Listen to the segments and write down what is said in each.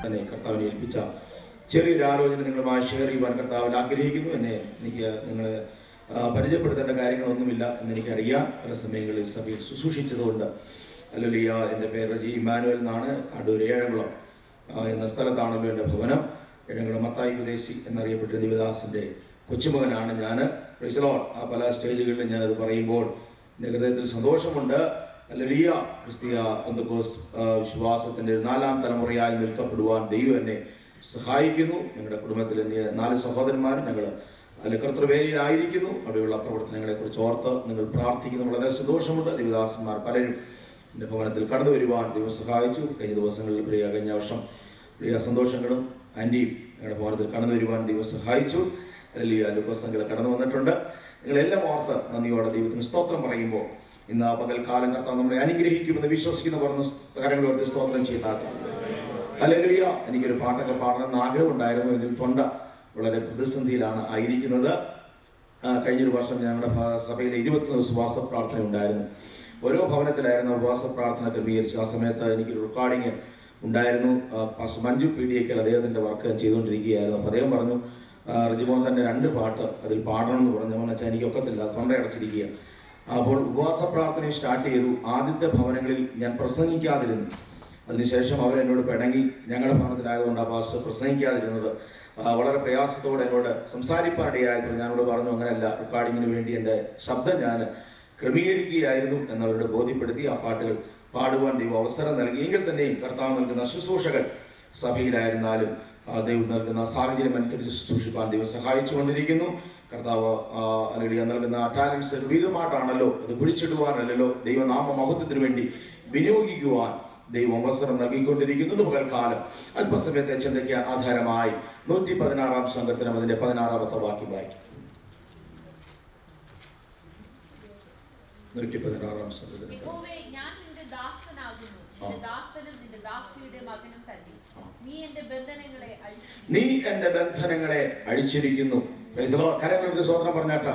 തന്നെ കർത്താവിനെ ഏൽപ്പിച്ച ചെറിയൊരു ആലോചന നിങ്ങളുമായി ഷെയർ ചെയ്യുവാൻ കർത്താവിൽ ആഗ്രഹിക്കുന്നു എന്നെ എനിക്ക് നിങ്ങളെ ആ, പരിചയപ്പെടുത്തേണ്ട കാര്യങ്ങളൊന്നുമില്ല എന്നെനിക്കറിയാം പല സമയങ്ങളിൽ സഭയിൽ ശുശ്രൂഷിച്ചതുകൊണ്ട് അല്ലലിയ എൻ്റെ പേര് ജി ഇമാനുവൽ എന്നാണ് അടൂർ ഏഴംകുളം ആ, എന്ന സ്ഥലത്താണല്ലോ എൻ്റെ ഭവനം ഏഴംകുളം മത്തായി വിദേശി എന്നറിയപ്പെട്ട ദേവദാസിൻ്റെ കൊച്ചുമകനാണ് ഞാൻ പ്രൈസലോൺ ആ പല സ്റ്റേജുകളിലും ഞാനത് പറയുമ്പോൾ എൻ്റെ ഹൃദയത്തിൽ സന്തോഷമുണ്ട് അല്ലലിയ ക്രിസ്തീയ പന്തക്കോസ് വിശ്വാസത്തിൻ്റെ ഒരു നാലാം തലമുറയായി നിൽക്കപ്പെടുവാൻ ദൈവം എന്നെ സഹായിക്കുന്നു ഞങ്ങളുടെ കുടുംബത്തിൽ എൻ്റെ നാല് സഹോദരന്മാരും ഞങ്ങൾ അതിൽ കർത്തൃവേലിയിലായിരിക്കുന്നു അവിടെയുള്ള പ്രവർത്തനങ്ങളെ കുറിച്ച് ഓർത്ത് നിങ്ങൾ പ്രാർത്ഥിക്കുന്നു വളരെ സന്തോഷമുണ്ട് ദേവദാസന്മാർ പലരും എൻ്റെ ഭവനത്തിൽ കടന്നു വരുവാൻ ദൈവം സഹായിച്ചു കഴിഞ്ഞ ദിവസങ്ങളിൽ പ്രിയ കഴിഞ്ഞ വർഷം പ്രിയ സന്തോഷങ്ങളും ആൻറ്റിയും ഞങ്ങളുടെ ഭവനത്തിൽ കടന്നു വരുവാൻ ദൈവം സഹായിച്ചു അല്ലെങ്കിൽ ലുക്കോസംഘങ്ങൾ കടന്നു വന്നിട്ടുണ്ട് നിങ്ങളെല്ലാം ഓർത്ത് നന്ദിയോടെ ദൈവത്തിന് സ്തോത്രം പറയുമ്പോൾ ഇന്ന് ആ പകൽക്കാലം കർത്താവ് നമ്മളെ അനുഗ്രഹിക്കുമെന്ന് വിശ്വസിക്കുന്ന പറഞ്ഞ കരങ്ങളോർത്ത് സ്തോത്രം ചെയ്താക്കാം അല്ലെങ്കിലിയ എനിക്കൊരു പാട്ടൊക്കെ പാടണമെന്ന് ആഗ്രഹം ഉണ്ടായിരുന്നു എങ്കിൽ തൊണ്ട വളരെ പ്രതിസന്ധിയിലാണ് ആയിരിക്കുന്നത് ആ, കഴിഞ്ഞൊരു വർഷം ഞങ്ങളുടെ ഭ- സഭയിലെ ഇരുപത്തൊന്ന് ഉപവാസ പ്രാർത്ഥന ഉണ്ടായിരുന്നു ഓരോ ഭവനത്തിലായിരുന്നു ഉപവാസ പ്രാർത്ഥന ക്രമീകരിച്ചു ആ സമയത്ത് എനിക്കൊരു റെക്കോർഡിങ് ഉണ്ടായിരുന്നു ആ, പാസ്റ്റർ മഞ്ജു പി ഡി എക്കൽ അദ്ദേഹത്തിൻ്റെ വർക്ക് ചെയ്തുകൊണ്ടിരിക്കുകയായിരുന്നു അപ്പോൾ അദ്ദേഹം പറഞ്ഞു ആ, റിജിമോൻ തന്നെ രണ്ട് പാട്ട് അതിൽ പാടണം എന്ന് പറഞ്ഞു ഞാൻ വെച്ചാൽ എനിക്ക് ഒക്കത്തില്ല തൊണ്ട അടച്ചിരിക്കുക അപ്പോൾ ഉപവാസ പ്രാർത്ഥന സ്റ്റാർട്ട് ചെയ്തു ആദ്യത്തെ ഭവനങ്ങളിൽ ഞാൻ പ്രസംഗിക്കാതിരുന്നു അതിനുശേഷം അവർ എന്നോട് പിണങ്ങി ഞങ്ങളുടെ ഭവനത്തിലായതുകൊണ്ട് ആ പാസ്റ്റർ പ്രസംഗിക്കാതിരുന്നത് ആ, വളരെ പ്രയാസത്തോടെ എന്നോട് സംസാരിപ്പാനിടയായപ്പോൾ ഞാനോട് പറഞ്ഞു അങ്ങനെയല്ല റെക്കോർഡിങ്ങിന് വേണ്ടി എൻ്റെ ശബ്ദം ഞാൻ ക്രമീകരിക്കുകയായിരുന്നു എന്നവരോട് ബോധ്യപ്പെടുത്തി ആ പാട്ടുകൾ പാടുവാൻ ദൈവം അവസരം നൽകി എങ്കിൽ തന്നെയും കർത്താവ് നൽകുന്ന ശുശ്രൂഷകൾ സഭയിലായിരുന്നാലും ആ, ദൈവം നൽകുന്ന സാഹചര്യം അനുസരിച്ച് ശുശ്രൂഷിപ്പാൻ ദൈവം സഹായിച്ചുകൊണ്ടിരിക്കുന്നു കർത്താവ് ആ, അല്ലെങ്കിൽ നൽകുന്ന ടാലൻസ് വിധമായിട്ടാണല്ലോ അത് പിടിച്ചിടുവാനല്ലല്ലോ ദൈവനാമ മഹത്വത്തിന് വേണ്ടി വിനിയോഗിക്കുവാൻ ദൈവം അവസരം നൽകിക്കൊണ്ടിരിക്കുന്നത് പകൽക്കാലം അല്പസമയത്തെ ചിന്തയ്ക്ക് ആധാരമായി നൂറ്റി പതിനാറാം സംഘത്തിനും അതിന്റെ പതിനാറാമത്തെ വാക്യം വായിക്കും നൂറ്റി പതിനാറാം സംഘത്തിന് യഹോവേ, ഞാൻ നിന്റെ ദാസനാകുന്നു നിന്റെ ദാസനും നിന്റെ ദാസിയുടെ മകനും തന്നെ നീ എന്റെ ബന്ധനങ്ങളെ അഴിച്ചു നീ എന്റെ ബന്ധനങ്ങളെ അഴിച്ചിരിക്കുന്നു Praise the Lord. കരങ്ങൾക്ക് സ്വതന്ത്രം പറഞ്ഞാട്ട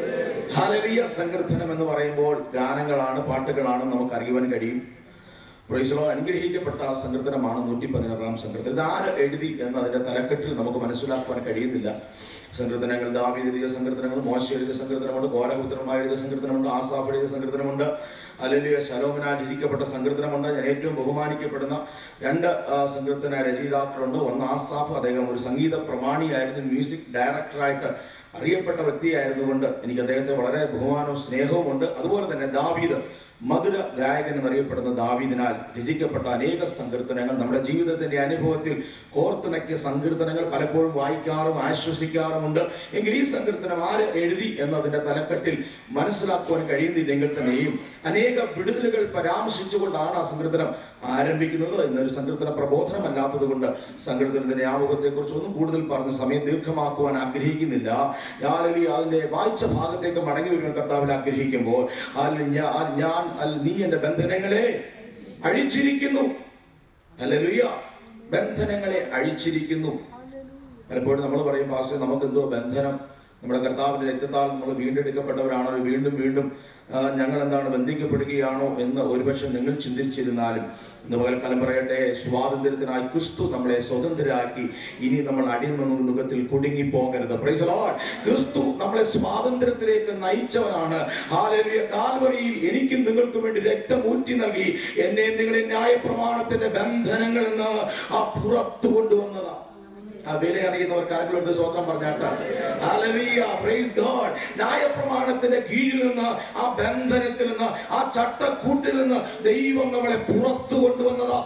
ഹാലലിയ സങ്കീർത്തനം എന്ന് പറയുമ്പോൾ ഗാനങ്ങളാണ് പാട്ടുകളാണ് നമുക്ക് അറിയുവാൻ കഴിയും പ്രൈസലോ അനുഗ്രഹിക്കപ്പെട്ട ആ സങ്കീർത്തനമാണ് നൂറ്റി പതിനാറാം സങ്കീർത്തനം ഇത് ആര് എഴുതി എന്ന് അതിന്റെ തലക്കെട്ടിൽ നമുക്ക് മനസ്സിലാക്കുവാൻ കഴിയുന്നില്ല സങ്കീർത്തനങ്ങൾ ദാവീദ് എഴുതിയ സങ്കീർത്തനങ്ങൾ മോശ എഴുതിയ സങ്കീർത്തനമുണ്ട് ഘോരപുത്രന്മാർ എഴുതിയ സങ്കീർത്തനമുണ്ട് ആസാഫ് എഴുതിയ സങ്കീർത്തനമുണ്ട് അല്ലെങ്കിൽ ശലോമനാൽ രചിക്കപ്പെട്ട സങ്കീർത്തനമുണ്ട് ഞാൻ ഏറ്റവും ബഹുമാനിക്കപ്പെടുന്ന രണ്ട് ആ, സങ്കീർത്തന രചയിതാക്കളുണ്ട് ഒന്ന് ആസാഫ് അദ്ദേഹം ഒരു സംഗീത പ്രമാണിയായിരുന്നു മ്യൂസിക് ഡയറക്ടറായിട്ട് അറിയപ്പെട്ട വ്യക്തിയായിരുന്നുകൊണ്ട് എനിക്ക് അദ്ദേഹത്തെ വളരെ ബഹുമാനവും സ്നേഹവും ഉണ്ട് അതുപോലെ തന്നെ ദാവീദ് മധുര ഗായകൻ എന്നറിയപ്പെടുന്ന ദാവീദിനാൽ രചിക്കപ്പെട്ട അനേക സങ്കീർത്തനങ്ങൾ നമ്മുടെ ജീവിതത്തിന്റെ അനുഭവത്തിൽ കോർത്തിണക്കിയ സങ്കീർത്തനങ്ങൾ പലപ്പോഴും വായിക്കാറും ആശ്വസിക്കാറുമുണ്ട് എങ്കിൽ ഈ സങ്കീർത്തനം ആര് എഴുതി എന്നതിന്റെ തലക്കെട്ടിൽ മനസ്സിലാക്കുവാൻ കഴിയുന്നില്ലെങ്കിൽ തന്നെയും അനേക വിടുതലുകൾ പരാമർശിച്ചുകൊണ്ടാണ് ആ സങ്കീർത്തനം ആരംഭിക്കുന്നത് എന്നൊരു സങ്കീർത്തന പ്രബോധനമല്ലാത്തത് കൊണ്ട് സങ്കീർത്തനത്തിന്റെ ആമുഖത്തെ കുറിച്ച് ഒന്നും കൂടുതൽ പറഞ്ഞ് സമയം ദീർഘമാക്കുവാൻ ആഗ്രഹിക്കുന്നില്ല ഞാനല്ലി അതിന്റെ വായിച്ച ഭാഗത്തേക്ക് മടങ്ങി വരുവാൻ കർത്താവിൽ ആഗ്രഹിക്കുമ്പോൾ അതിൽ ഞാൻ ഞാൻ അല്ല നീ എന്റെ ബന്ധനങ്ങളെ അഴിച്ചിരിക്കുന്നു അല്ലേലൂയ ബന്ധനങ്ങളെ അഴിച്ചിരിക്കുന്നു പലപ്പോഴും നമ്മൾ പറയും പാസ്റ്റർ നമുക്ക് എന്തോ ബന്ധനം നമ്മുടെ കർത്താവിന്റെ രക്തത്താൽ നമ്മൾ വീണ്ടെടുക്കപ്പെട്ടവരാണോ വീണ്ടും വീണ്ടും ആ, ഞങ്ങൾ എന്താണ് ബന്ധിക്കപ്പെടുകയാണോ എന്ന് ഒരുപക്ഷെ നിങ്ങൾ ചിന്തിച്ചിരുന്നാലും ഇന്ന് പകൽക്കാലം പറയട്ടെ സ്വാതന്ത്ര്യത്തിനായി ക്രിസ്തു നമ്മളെ സ്വതന്ത്രരാക്കി ഇനി നമ്മൾ അടിമ മുഖത്തിൽ കുടുങ്ങി പോകരുത് Praise the Lord. ക്രിസ്തു നമ്മളെ സ്വാതന്ത്ര്യത്തിലേക്ക് നയിച്ചവനാണ് ഹാലേലുയ കാൽവറിയിൽ എനിക്കും നിങ്ങൾക്കും വേണ്ടി രക്തം ഊറ്റി നൽകി എന്നെ നിങ്ങളെ ന്യായപ്രമാണത്തിന്റെ ബന്ധനങ്ങളിൽ നിന്ന് ആ പുറത്തു കൊണ്ടുവന്നതാണ് ആ വില അറിയുന്നവർ കരങ്ങളെടുത്ത് സ്വന്തം പറഞ്ഞാട്ട് Hallelujah. Praise God. ന്യായപ്രമാണത്തിന്റെ കീഴിൽ നിന്ന് ആ ബന്ധനത്തിൽ നിന്ന് ആ ചട്ടക്കൂട്ടിൽ നിന്ന് ദൈവം നമ്മളെ പുറത്തു കൊണ്ടുവന്നതാ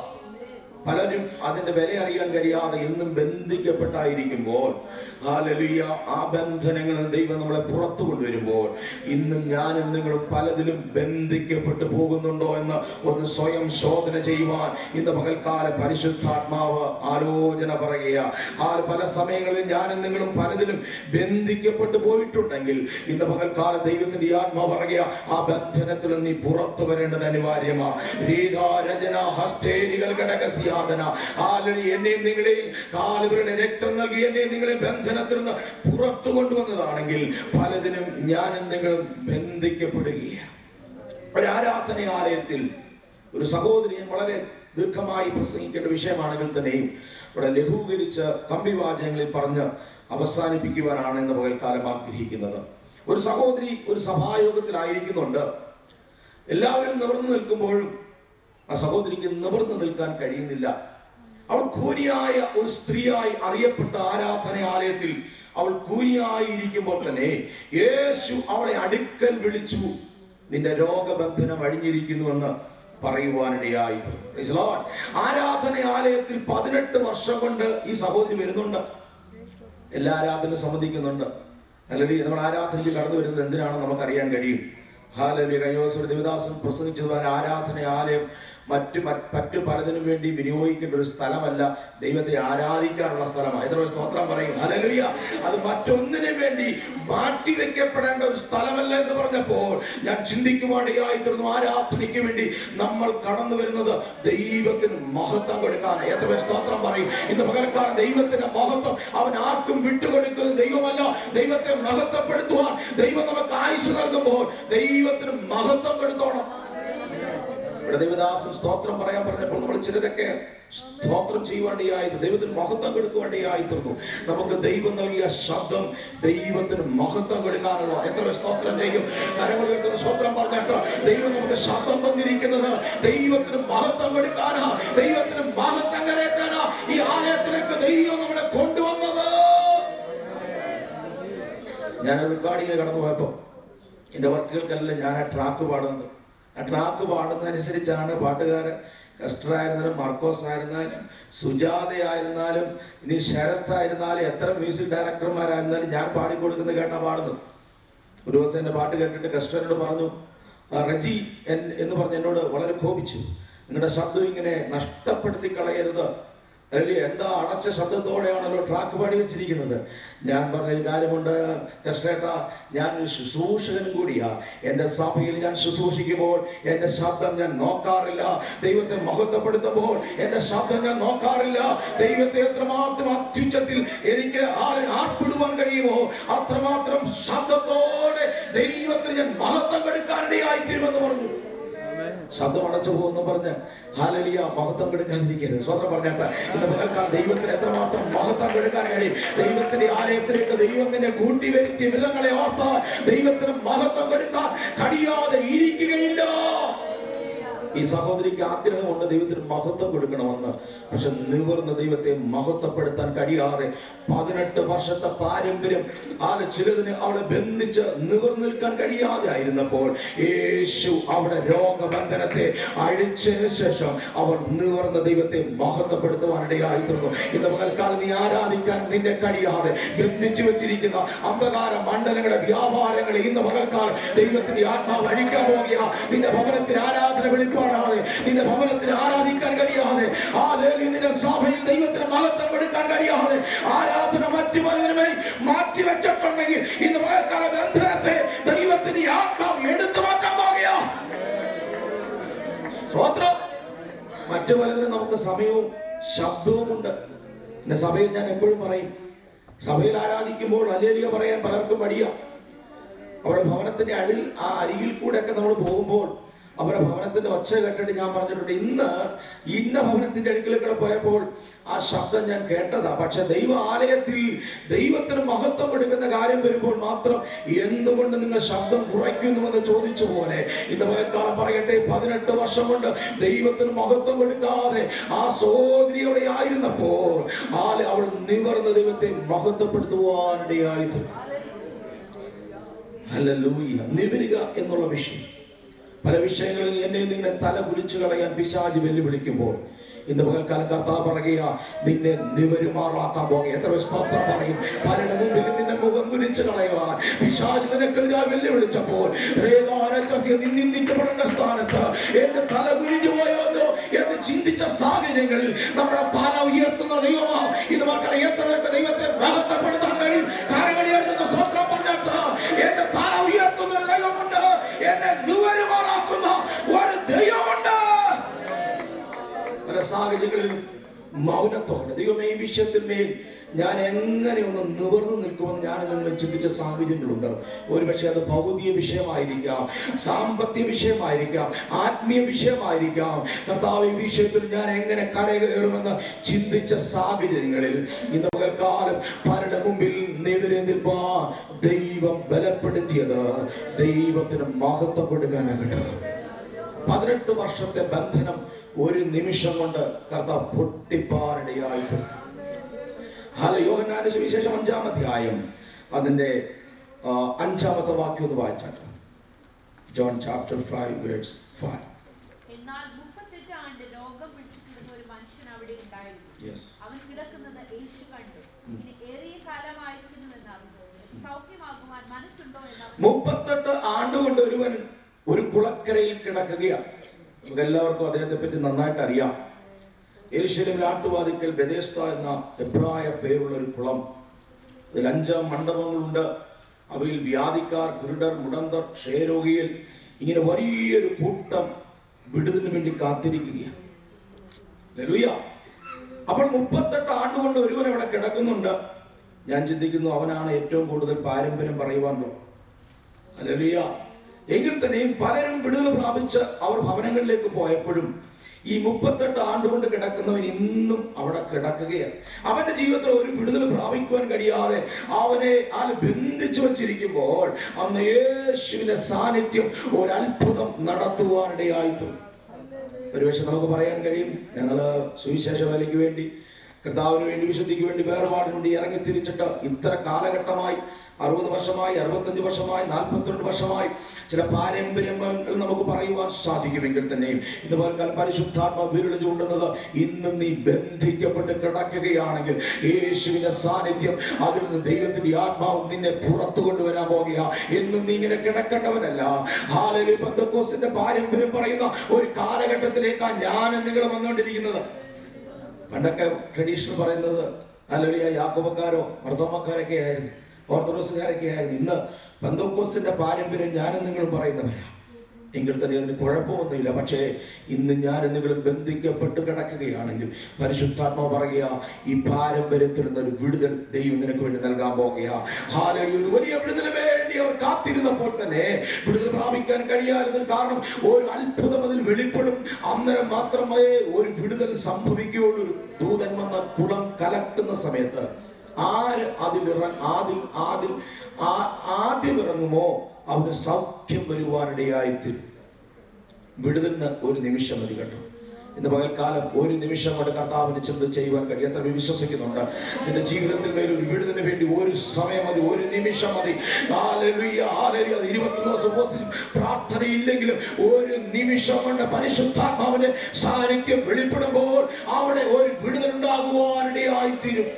പലരും അതിന്റെ വില അറിയാൻ കഴിയാതെ ഇന്നും ബന്ധിക്കപ്പെട്ടായിരിക്കുമ്പോൾ ഹാലലുയ്യ ആ ബന്ധനങ്ങളിൽ നിന്ന് ദൈവം നമ്മളെ പുറത്തു കൊണ്ടുവരുമ്പോൾ ഇന്നും ഞാനും നിങ്ങളും പലതിലും ബന്ധിക്കപ്പെട്ടു പോകുന്നുണ്ടോ എന്ന് ഒന്ന് സ്വയം ശോധന ചെയ്യുവാൻ ഇന്ന് പകൽക്കാല പരിശുദ്ധാത്മാവ് ആലോചന പറയുക ആ പല സമയങ്ങളിൽ ഞാനും നിങ്ങളും പലതിലും ബന്ധിക്കപ്പെട്ടു പോയിട്ടുണ്ടെങ്കിൽ ഇന്ന് പകൽക്കാല ദൈവത്തിന്റെ ഈ ആത്മാവ് പറയുക ആ ബന്ധനത്തിൽ നീ പുറത്തു വരേണ്ടത് അനിവാര്യമാ രചന ഹസ്തേരികൾ ഘടകസ്യാതന ആലടി എന്നെയും നിങ്ങളെയും കാലുകളുടെ രക്തം നൽകി എന്നെയും നിങ്ങളെ ബന്ധനത്തിൽ നിന്ന് പുറത്തു കൊണ്ടുവന്നതാണെങ്കിൽ പലതിനും ഞാനും നിങ്ങളും ബന്ധിക്കപ്പെടുകയാണ് ഒരു ആരാധനാലയത്തിൽ ഒരു സഹോദരി ഞാൻ വളരെ ദീർഘമായി പ്രസംഗിക്കേണ്ട വിഷയമാണെങ്കിൽ തന്നെയും ഇവിടെ ലഘൂകരിച്ച് കമ്പിവാചകങ്ങളിൽ പറഞ്ഞ് അവസാനിപ്പിക്കുവാനാണ് ഇന്ന് പകൽക്കാലം ആഗ്രഹിക്കുന്നത് ഒരു സഹോദരി ഒരു സഭായോഗത്തിലായിരിക്കുന്നുണ്ട് എല്ലാവരും നിവർന്നു നിൽക്കുമ്പോഴും ആ സഹോദരിക്ക് നിവർന്നു നിൽക്കാൻ കഴിയുന്നില്ല അവൾ കൂനിയായ ഒരു സ്ത്രീയായി അറിയപ്പെട്ട ആരാധനാലയത്തിൽ അവൾ കൂനിയായി ഇരിക്കുമ്പോൾ തന്നെ യേശു അവളെ അടുക്കൽ വിളിച്ചു നിന്റെ രോഗബന്ധനം അഴിഞ്ഞിരിക്കുന്നുവെന്ന് പറയുവാനിടയായി Praise the Lord. ആരാധനാലയത്തിൽ പതിനെട്ട് വർഷം കൊണ്ട് ഈ സഹോദരി വരുന്നുണ്ട് എല്ലാ ആരാധനയും സമ്മതിക്കുന്നുണ്ട് അല്ലെങ്കിൽ നമ്മൾ ആരാധനയ്ക്ക് കടന്നു വരുന്നത് എന്തിനാണെന്ന് നമുക്കറിയാൻ കഴിയും ഹാലലി കഴിഞ്ഞ ദിവസം ഒരു ദേവദാസൻ പ്രസംഗിച്ചതുപോലെ ആരാധനാലയം മറ്റു മറ്റ് മറ്റു പലതിനും വേണ്ടി വിനിയോഗിക്കേണ്ട ഒരു സ്ഥലമല്ല ദൈവത്തെ ആരാധിക്കാനുള്ള സ്ഥലമാണ് എത്ര പേർ സ്തോത്രം പറയും ഹാലലുയ അത് മറ്റൊന്നിനു വേണ്ടി മാറ്റി വെക്കപ്പെടേണ്ട ഒരു സ്ഥലമല്ല എന്ന് പറഞ്ഞപ്പോൾ ഞാൻ ചിന്തിക്കുവാനിടയായി തീർന്നു ആരാധനയ്ക്ക് വേണ്ടി നമ്മൾ കടന്നു വരുന്നത് ദൈവത്തിന് മഹത്വം കൊടുക്കാൻ എത്ര പേർ സ്തോത്രം പറയും ഇന്ന് പകരക്കാരൻ ദൈവത്തിന്റെ മഹത്വം അവൻ ആർക്കും വിട്ടുകൊടുക്കുന്നത് ദൈവമല്ല ദൈവത്തെ മഹത്വപ്പെടുത്തുവാൻ ദൈവം നമുക്ക് ആയുസ് നൽകുമ്പോൾ ദൈവത്തിന് മഹത്വം കൊടുത്തോണം ഇവിടെ ദൈവദാസൻ സ്തോത്രം പറയാൻ പറഞ്ഞപ്പോൾ നമ്മൾ ചിലരൊക്കെ സ്തോത്രം ചെയ്യുവാണ്ടിയായി ദൈവത്തിന് മഹത്വം കൊടുക്കുവാണ്ടിയായി തീർന്നു നമുക്ക് ദൈവം നൽകിയ ശബ്ദം ദൈവത്തിന് മഹത്വം കൊടുക്കാനുള്ള എത്ര പേർ സ്തോത്രം ചെയ്യും കരങ്ങൾ ഉയർത്തുന്ന സ്തോത്രം പറഞ്ഞിട്ട് ദൈവം നമുക്ക് ശബ്ദം തന്നിരിക്കുന്നത് ദൈവത്തിന് മഹത്വം കൊടുക്കാനാ ദൈവത്തിന് മഹത്വം കരയറ്റാനാ ഈ ആലയത്തിലേക്ക് ദൈവം നമ്മളെ കൊണ്ടുവന്നത് ഞാൻ ഉദ്ഘാടികൾ കടന്നു പോയപ്പോൾ എൻ്റെ വർക്കുകൾക്കല്ല ഞാൻ ആ ട്രാക്ക് പാടുന്നത് ആ ട്രാക്ക് പാടുന്നതനുസരിച്ചാണ് പാട്ടുകാരൻ കസ്റ്റർ ആയിരുന്നാലും മർക്കോസ് ആയിരുന്നാലും സുജാത ആയിരുന്നാലും ഇനി ശരത് ആയിരുന്നാലും എത്ര മ്യൂസിക് ഡയറക്ടർമാരായിരുന്നാലും ഞാൻ പാടിക്കൊടുക്കുന്നത് കേട്ടാ പാടുന്നത് ഒരു ദിവസം എൻ്റെ പാട്ട് കേട്ടിട്ട് കസ്റ്ററിനോട് പറഞ്ഞു "ആ, റജി എൻ- എന്ന് പറഞ്ഞ് എന്നോട് വളരെ കോപിച്ചു നിങ്ങളുടെ ശബ്ദം ഇങ്ങനെ നഷ്ടപ്പെടുത്തി കളയരുത് അല്ലേ എന്താ അടച്ച ശബ്ദത്തോടെയാണല്ലോ ട്രാക്ക് പാടി വെച്ചിരിക്കുന്നത് ഞാൻ പറഞ്ഞ ഒരു കാര്യമുണ്ട് കഷ്ടേട്ട ഞാൻ ഒരു ശുശ്രൂഷകനും കൂടിയാ എൻ്റെ സഭയിൽ ഞാൻ ശുശ്രൂഷിക്കുമ്പോൾ എൻ്റെ ശബ്ദം ഞാൻ നോക്കാറില്ല ദൈവത്തെ മഹത്വപ്പെടുത്തുമ്പോൾ എൻ്റെ ശബ്ദം ഞാൻ നോക്കാറില്ല ദൈവത്തെ എത്രമാത്രം അത്യുച്ചത്തിൽ എനിക്ക് ആ- ആർപ്പിടുവാൻ കഴിയുമോ അത്രമാത്രം ശബ്ദത്തോടെ ദൈവത്തിന് ഞാൻ മഹത്വം കൊടുക്കാനിടയായി തീരുമെന്ന് പറഞ്ഞു ശബ്ദം അടച്ചു പോകുന്നു പറഞ്ഞ് ഹാലലിയ മഹത്വം കൊടുക്കാതിരിക്കരുത് സ്വതന്ത്രം പറഞ്ഞിട്ട് ഇന്ന് പകൽക്കാൽ ദൈവത്തിന് എത്രമാത്രം മഹത്വം കൊടുക്കാൻ കഴിയും ദൈവത്തിന്റെ ആലയത്തിലേക്ക് ദൈവം നിന്നെ കൂട്ടി വരുത്തിയ വിധങ്ങളെ ഓർത്താൽ ദൈവത്തിന് മഹത്വം കൊടുക്കാൻ കഴിയാതെ ഇരിക്കുകയില്ല ഈ സഹോദരിക്ക് ആഗ്രഹമുണ്ട് ദൈവത്തിന് മഹത്വം കൊടുക്കണമെന്ന് പക്ഷെ നിവർന്ന് ദൈവത്തെ മഹത്വപ്പെടുത്താൻ കഴിയാതെ പതിനെട്ട് വർഷത്തെ പാരമ്പര്യം ആളെ ചിലതിന് അവളെ ബന്ധിച്ച് നിവർന്നു നിൽക്കാൻ കഴിയാതെ ആയിരുന്നപ്പോൾ യേശു അവിടെ രോഗബന്ധനത്തെ അഴിച്ചതിന് ശേഷം അവൾ നിവർന്ന ദൈവത്തെ മഹത്വപ്പെടുത്തുവാനിടയായി തീർന്നു ഇന്ന് പകൽക്കാലം നീ ആരാധിക്കാൻ നിന്നെ കഴിയാതെ ബന്ധിച്ചു വെച്ചിരിക്കുന്ന അന്ധകാര മണ്ഡലങ്ങളുടെ വ്യാപാരങ്ങളെ ഇന്ന് പകൽക്കാലം ദൈവത്തിന്റെ ആത്മാവ് അഴിക്കാൻ പോകുക നിന്റെ ഭവനത്തിന് ആരാധന വെളിപ്പാടാതെ നിന്റെ ഭവനത്തിന് ആരാധിക്കാൻ കഴിയാതെ ആ ലേലി നിന്റെ സഭയിൽ ദൈവത്തിന് മഹത്വം കൊടുക്കാൻ കഴിയാതെ ആരാധന മറ്റു പലതിനുമേ മാറ്റി വെച്ചിട്ടുണ്ടെങ്കിൽ ഇന്ന് പകൽക്കാല ബന്ധനത്തെ ദൈവത്തിന്റെ ആത്മാവ് എടുത്തു മാറ്റാൻ പോകുക സ്വത്രം മറ്റു പലതിനും നമുക്ക് സമയവും ശബ്ദവുമുണ്ട് എന്റെ സഭയിൽ ഞാൻ എപ്പോഴും പറയും സഭയിൽ ആരാധിക്കുമ്പോൾ അല്ലേലിയ പറയാൻ പലർക്കും മടിയാ അവരുടെ ഭവനത്തിന്റെ അടിൽ ആ അരികിൽ കൂടെ ഒക്കെ നമ്മൾ പോകുമ്പോൾ അവരുടെ ഭവനത്തിന്റെ ഒച്ച കേട്ടിട്ട് ഞാൻ പറഞ്ഞിട്ടുണ്ട് ഇന്ന് ഇന്ന ഭവനത്തിന്റെ അടുക്കൽ കൂടെ പോയപ്പോൾ ആ ശബ്ദം ഞാൻ കേട്ടതാ പക്ഷെ ദൈവ ആലയത്തിൽ ദൈവത്തിന് മഹത്വം കൊടുക്കുന്ന കാര്യം വരുമ്പോൾ മാത്രം എന്തുകൊണ്ട് നിങ്ങൾ ശബ്ദം കുറയ്ക്കുന്നുവെന്ന് ചോദിച്ച പോലെ ഇന്ന് പകൽക്കാലം പറയട്ടെ പതിനെട്ട് വർഷം കൊണ്ട് ദൈവത്തിന് മഹത്വം കൊടുക്കാതെ ആ സോദരിയോടെ ആയിരുന്നപ്പോൾ ആല അവൾ നിവർന്ന ദൈവത്തെ മഹത്വപ്പെടുത്തുവാനിടയായി തീർന്നു. ഹല്ലേലൂയ നിവരുക എന്നുള്ള വിഷയം പല വിഷയങ്ങളിൽ എന്നെ നിന്നെ തല കുലിച്ചു കളയാൻ പിശാജ് വെല്ലുവിളിക്കുമ്പോൾ ഇന്ന് പകൽക്കാലം കർത്താവ് പറയുക നിന്നെ നിവരുമാറാക്കാൻ പോകുക എത്ര സ്തോത്രം പറയും പലരുടെ മുമ്പിൽ നിന്നെ മുഖം കുലിച്ചു കളയുവാൻ പിശാജ് നിനക്കെതിരായി വെല്ലുവിളിച്ചപ്പോൾ രേതാരച്ചസ്യ നീ നിന്ദിക്കപ്പെടേണ്ട സ്ഥാനത്ത് എന്റെ തല കുലിഞ്ഞു പോയോന്നോ എന്ന് ചിന്തിച്ച സാഹചര്യങ്ങളിൽ നമ്മുടെ തല ഉയർത്തുന്ന ദൈവമാ ഇത് മക്കളെ എത്ര പേർക്ക് ദൈവത്തെ ബലപ്പെടുത്താൻ കഴിയും കാര്യങ്ങളിയായിരുന്ന സ്തോത്രം പറഞ്ഞിട്ട് എന്റെ തല ഉയർത്തുന്ന ഒരു ദൈവമുണ്ട് എന്നെ ദുവരുമാറാക്കുന്ന ഒരു ദൈവമുണ്ട് പല സാഹചര്യങ്ങളിൽ മൗനത്തോടെ ദൈവമേ ഈ വിഷയത്തിന്മേൽ ഞാൻ എങ്ങനെ ഒന്ന് നിവർന്നു നിൽക്കുമെന്ന് ഞാൻ നിങ്ങൾ ചിന്തിച്ച സാഹചര്യങ്ങളുണ്ട് ഒരുപക്ഷെ അത് ഭൗതിക വിഷയമായിരിക്കാം സാമ്പത്തിക വിഷയമായിരിക്കാം ആത്മീയ വിഷയമായിരിക്കാം കർത്താവ് ഈ വിഷയത്തിൽ ഞാൻ എങ്ങനെ കരകയറുമെന്ന് ചിന്തിച്ച സാഹചര്യങ്ങളിൽ ഇന്ന് പകൽക്കാലം പലരുടെ മുമ്പിൽ നെതിരെ നിൽപ്പാൻ ദൈവം ബലപ്പെടുത്തിയത് ദൈവത്തിന് മഹത്വം കൊടുക്കാനാകട്ടെ പതിനെട്ട് വർഷത്തെ ബന്ധനം ഒരു നിമിഷം കൊണ്ട് കർത്താവ് പൊട്ടിപ്പാനിടയായിട്ട് ഹല യോഹന്നാന്റെ സുവിശേഷം അഞ്ചാം അധ്യായം അതിന്റെ ആ, അഞ്ചാമത്തെ വാക്യം ഒന്ന് വായിച്ചാട്ടെ John chapter five words five എന്നാൽ മുപ്പത്തെട്ട് ആണ്ട് രോഗം പിടിച്ചിട്ടുള്ള ഒരു മനുഷ്യൻ അവിടെ ഉണ്ടായിരുന്നു യെസ് അവൻ കിടക്കുന്നത് യേശു കണ്ടു ഇനി ഏറിയ കാലമായിരിക്കുന്നുവെന്ന് അറിഞ്ഞു സൗഖ്യമാകുവാൻ മനസ്സുണ്ടോ എന്ന് അവൻ മുപ്പത്തെട്ട് ആണ്ടുകൊണ്ട് ഒരുവൻ ഒരു കുളക്കരയിൽ കിടക്കുകയാണ് നമുക്ക് എല്ലാവർക്കും അദ്ദേഹത്തെ പറ്റി നന്നായിട്ട് അറിയാം എരിശിലും നാട്ടുവാതിക്കൽ ബെദേസ്ത എന്ന എബ്രായ പേരുള്ള ഒരു കുളം അതിൽ അഞ്ച് മണ്ഡപങ്ങളുണ്ട് അവയിൽ വ്യാധിക്കാർ കുരുടർ മുടന്തർ ക്ഷയരോഗികൾ ഇങ്ങനെ വലിയൊരു കൂട്ടം വിടുതലിന് വേണ്ടി കാത്തിരിക്കുകയാണ് ഹല്ലേലൂയ. അപ്പോൾ മുപ്പത്തെട്ട് ആണ്ടുകൊണ്ട് ഒരുവൻ അവിടെ കിടക്കുന്നുണ്ട് ഞാൻ ചിന്തിക്കുന്നു അവനാണ് ഏറ്റവും കൂടുതൽ പാരമ്പര്യം പറയുവാനല്ലോ ഹല്ലേലൂയ. എങ്കിൽ തന്നെയും പലരും വിടുതൽ പ്രാപിച്ച് അവർ ഭവനങ്ങളിലേക്ക് പോയപ്പോഴും ഈ മുപ്പത്തെട്ട് ആണ്ടുകൊണ്ട് കിടക്കുന്നവൻ ഇന്നും അവിടെ കിടക്കുകയാണ് അവന്റെ ജീവിതത്തിൽ ഒരു വിടുതൽ പ്രാപിക്കുവാൻ കഴിയാതെ അവനെ ആ ബന്ധിച്ചു വച്ചിരിക്കുമ്പോൾ അന്ന് യേശുവിന്റെ സാന്നിധ്യം ഒരു അത്ഭുതം നടത്തുവാനിടയായിത്തും ഒരുപക്ഷെ നമുക്ക് പറയാൻ കഴിയും ഞങ്ങള് സുവിശേഷ വേലയ്ക്ക് വേണ്ടി കർത്താവിന് വേണ്ടി വിശുദ്ധിക്ക് വേണ്ടി വേർപാടിന് വേണ്ടി ഇറങ്ങി തിരിച്ചിട്ട് ഇത്ര കാലഘട്ടമായി അറുപത് വർഷമായി അറുപത്തഞ്ച് വർഷമായി നാൽപ്പത്തിരണ്ട് വർഷമായി ചില പാരമ്പര്യങ്ങൾ നമുക്ക് പറയുവാൻ സാധിക്കുമെങ്കിൽ തന്നെയും ഇന്ന് പൽക്കാലം പരിശുദ്ധാത്മ വിരൽ ചൂണ്ടുന്നത് ഇന്നും നീ ബന്ധിക്കപ്പെട്ട് കിടക്കുകയാണെങ്കിൽ യേശുവിന്റെ സാന്നിധ്യം അതിൽ നിന്ന് ദൈവത്തിന്റെ ആത്മാവ് നിന്നെ പുറത്തു കൊണ്ടുവരാൻ പോകുക എന്നും നീ ഇങ്ങനെ കിടക്കേണ്ടവനല്ല ഹാലലി പന്തക്കോസിന്റെ പാരമ്പര്യം പറയുന്ന ഒരു കാലഘട്ടത്തിലേക്കാണ് ഞാൻ നിങ്ങൾ വന്നുകൊണ്ടിരിക്കുന്നത് പണ്ടൊക്കെ ട്രഡീഷണൽ പറയുന്നത് അല്ലളിയ യാക്കോബക്കാരോ മർദ്ദോമക്കാരൊക്കെ ആയിരുന്നു ഓർത്തഡോക്സുകാരൊക്കെ ആയിരുന്നു ഇന്ന് പന്തോക്കോസിന്റെ പാരമ്പര്യം ഞാനും നിങ്ങളും പറയുന്നവരാ എങ്കിൽ തന്നെ അതിന് കുഴപ്പമൊന്നുമില്ല പക്ഷേ ഇന്ന് ഞാൻ നിങ്ങളും ബന്ധിക്കപ്പെട്ട് കിടക്കുകയാണെങ്കിൽ പരിശുദ്ധാത്മ പറയുക ഈ പാരമ്പര്യത്തിൽ നിന്നൊരു വിടുതൽ ദൈവം നിനക്ക് വേണ്ടി നൽകാൻ പോകുക ഹാലലി ഒരു വലിയ വിടുതലിന് വേണ്ടി അവർ കാത്തിരുന്നപ്പോൾ തന്നെ വിടുതൽ പ്രാപിക്കാൻ കഴിയാതിരുന്ന കാരണം ഒരു അത്ഭുതം അതിൽ വെളിപ്പെടും അന്നേരം മാത്രമേ ഒരു വിടുതൽ സംഭവിക്കുകയുള്ളൂ ദൂതൻ വന്ന കുളം കലക്കുന്ന സമയത്ത് ആര് അതിൽ ഇറ ആദ്യം ആദ്യം ആ- ആദ്യം ഇറങ്ങുമോ അവന് സൗഖ്യം വരുവാനിടയായിത്തീരും വിടുതലിന് ഒരു നിമിഷം മതി കേട്ടോ ഇന്ന് പകൽക്കാലം ഒരു നിമിഷം കൊണ്ട് കർത്താവിന് ചിന്ത ചെയ്യുവാൻ കഴിയും എത്ര പേര് വിശ്വസിക്കുന്നുണ്ട് നിന്റെ ജീവിതത്തിൽ മേൽ ഒരു വിടുതലിന് വേണ്ടി ഒരു സമയം മതി ഒരു നിമിഷം മതി ഹല്ലേലൂയ, ഹല്ലേലൂയ. അത് ഇരുപത്തി ദിവസം ഉപവസിച്ചും പ്രാർത്ഥനയില്ലെങ്കിലും ഒരു നിമിഷം കൊണ്ട് പരിശുദ്ധാത്മാവിന്റെ സാന്നിധ്യം വെളിപ്പെടുമ്പോൾ അവിടെ ഒരു വിടുതൽ ഉണ്ടാകുവാനിടയായിത്തീരും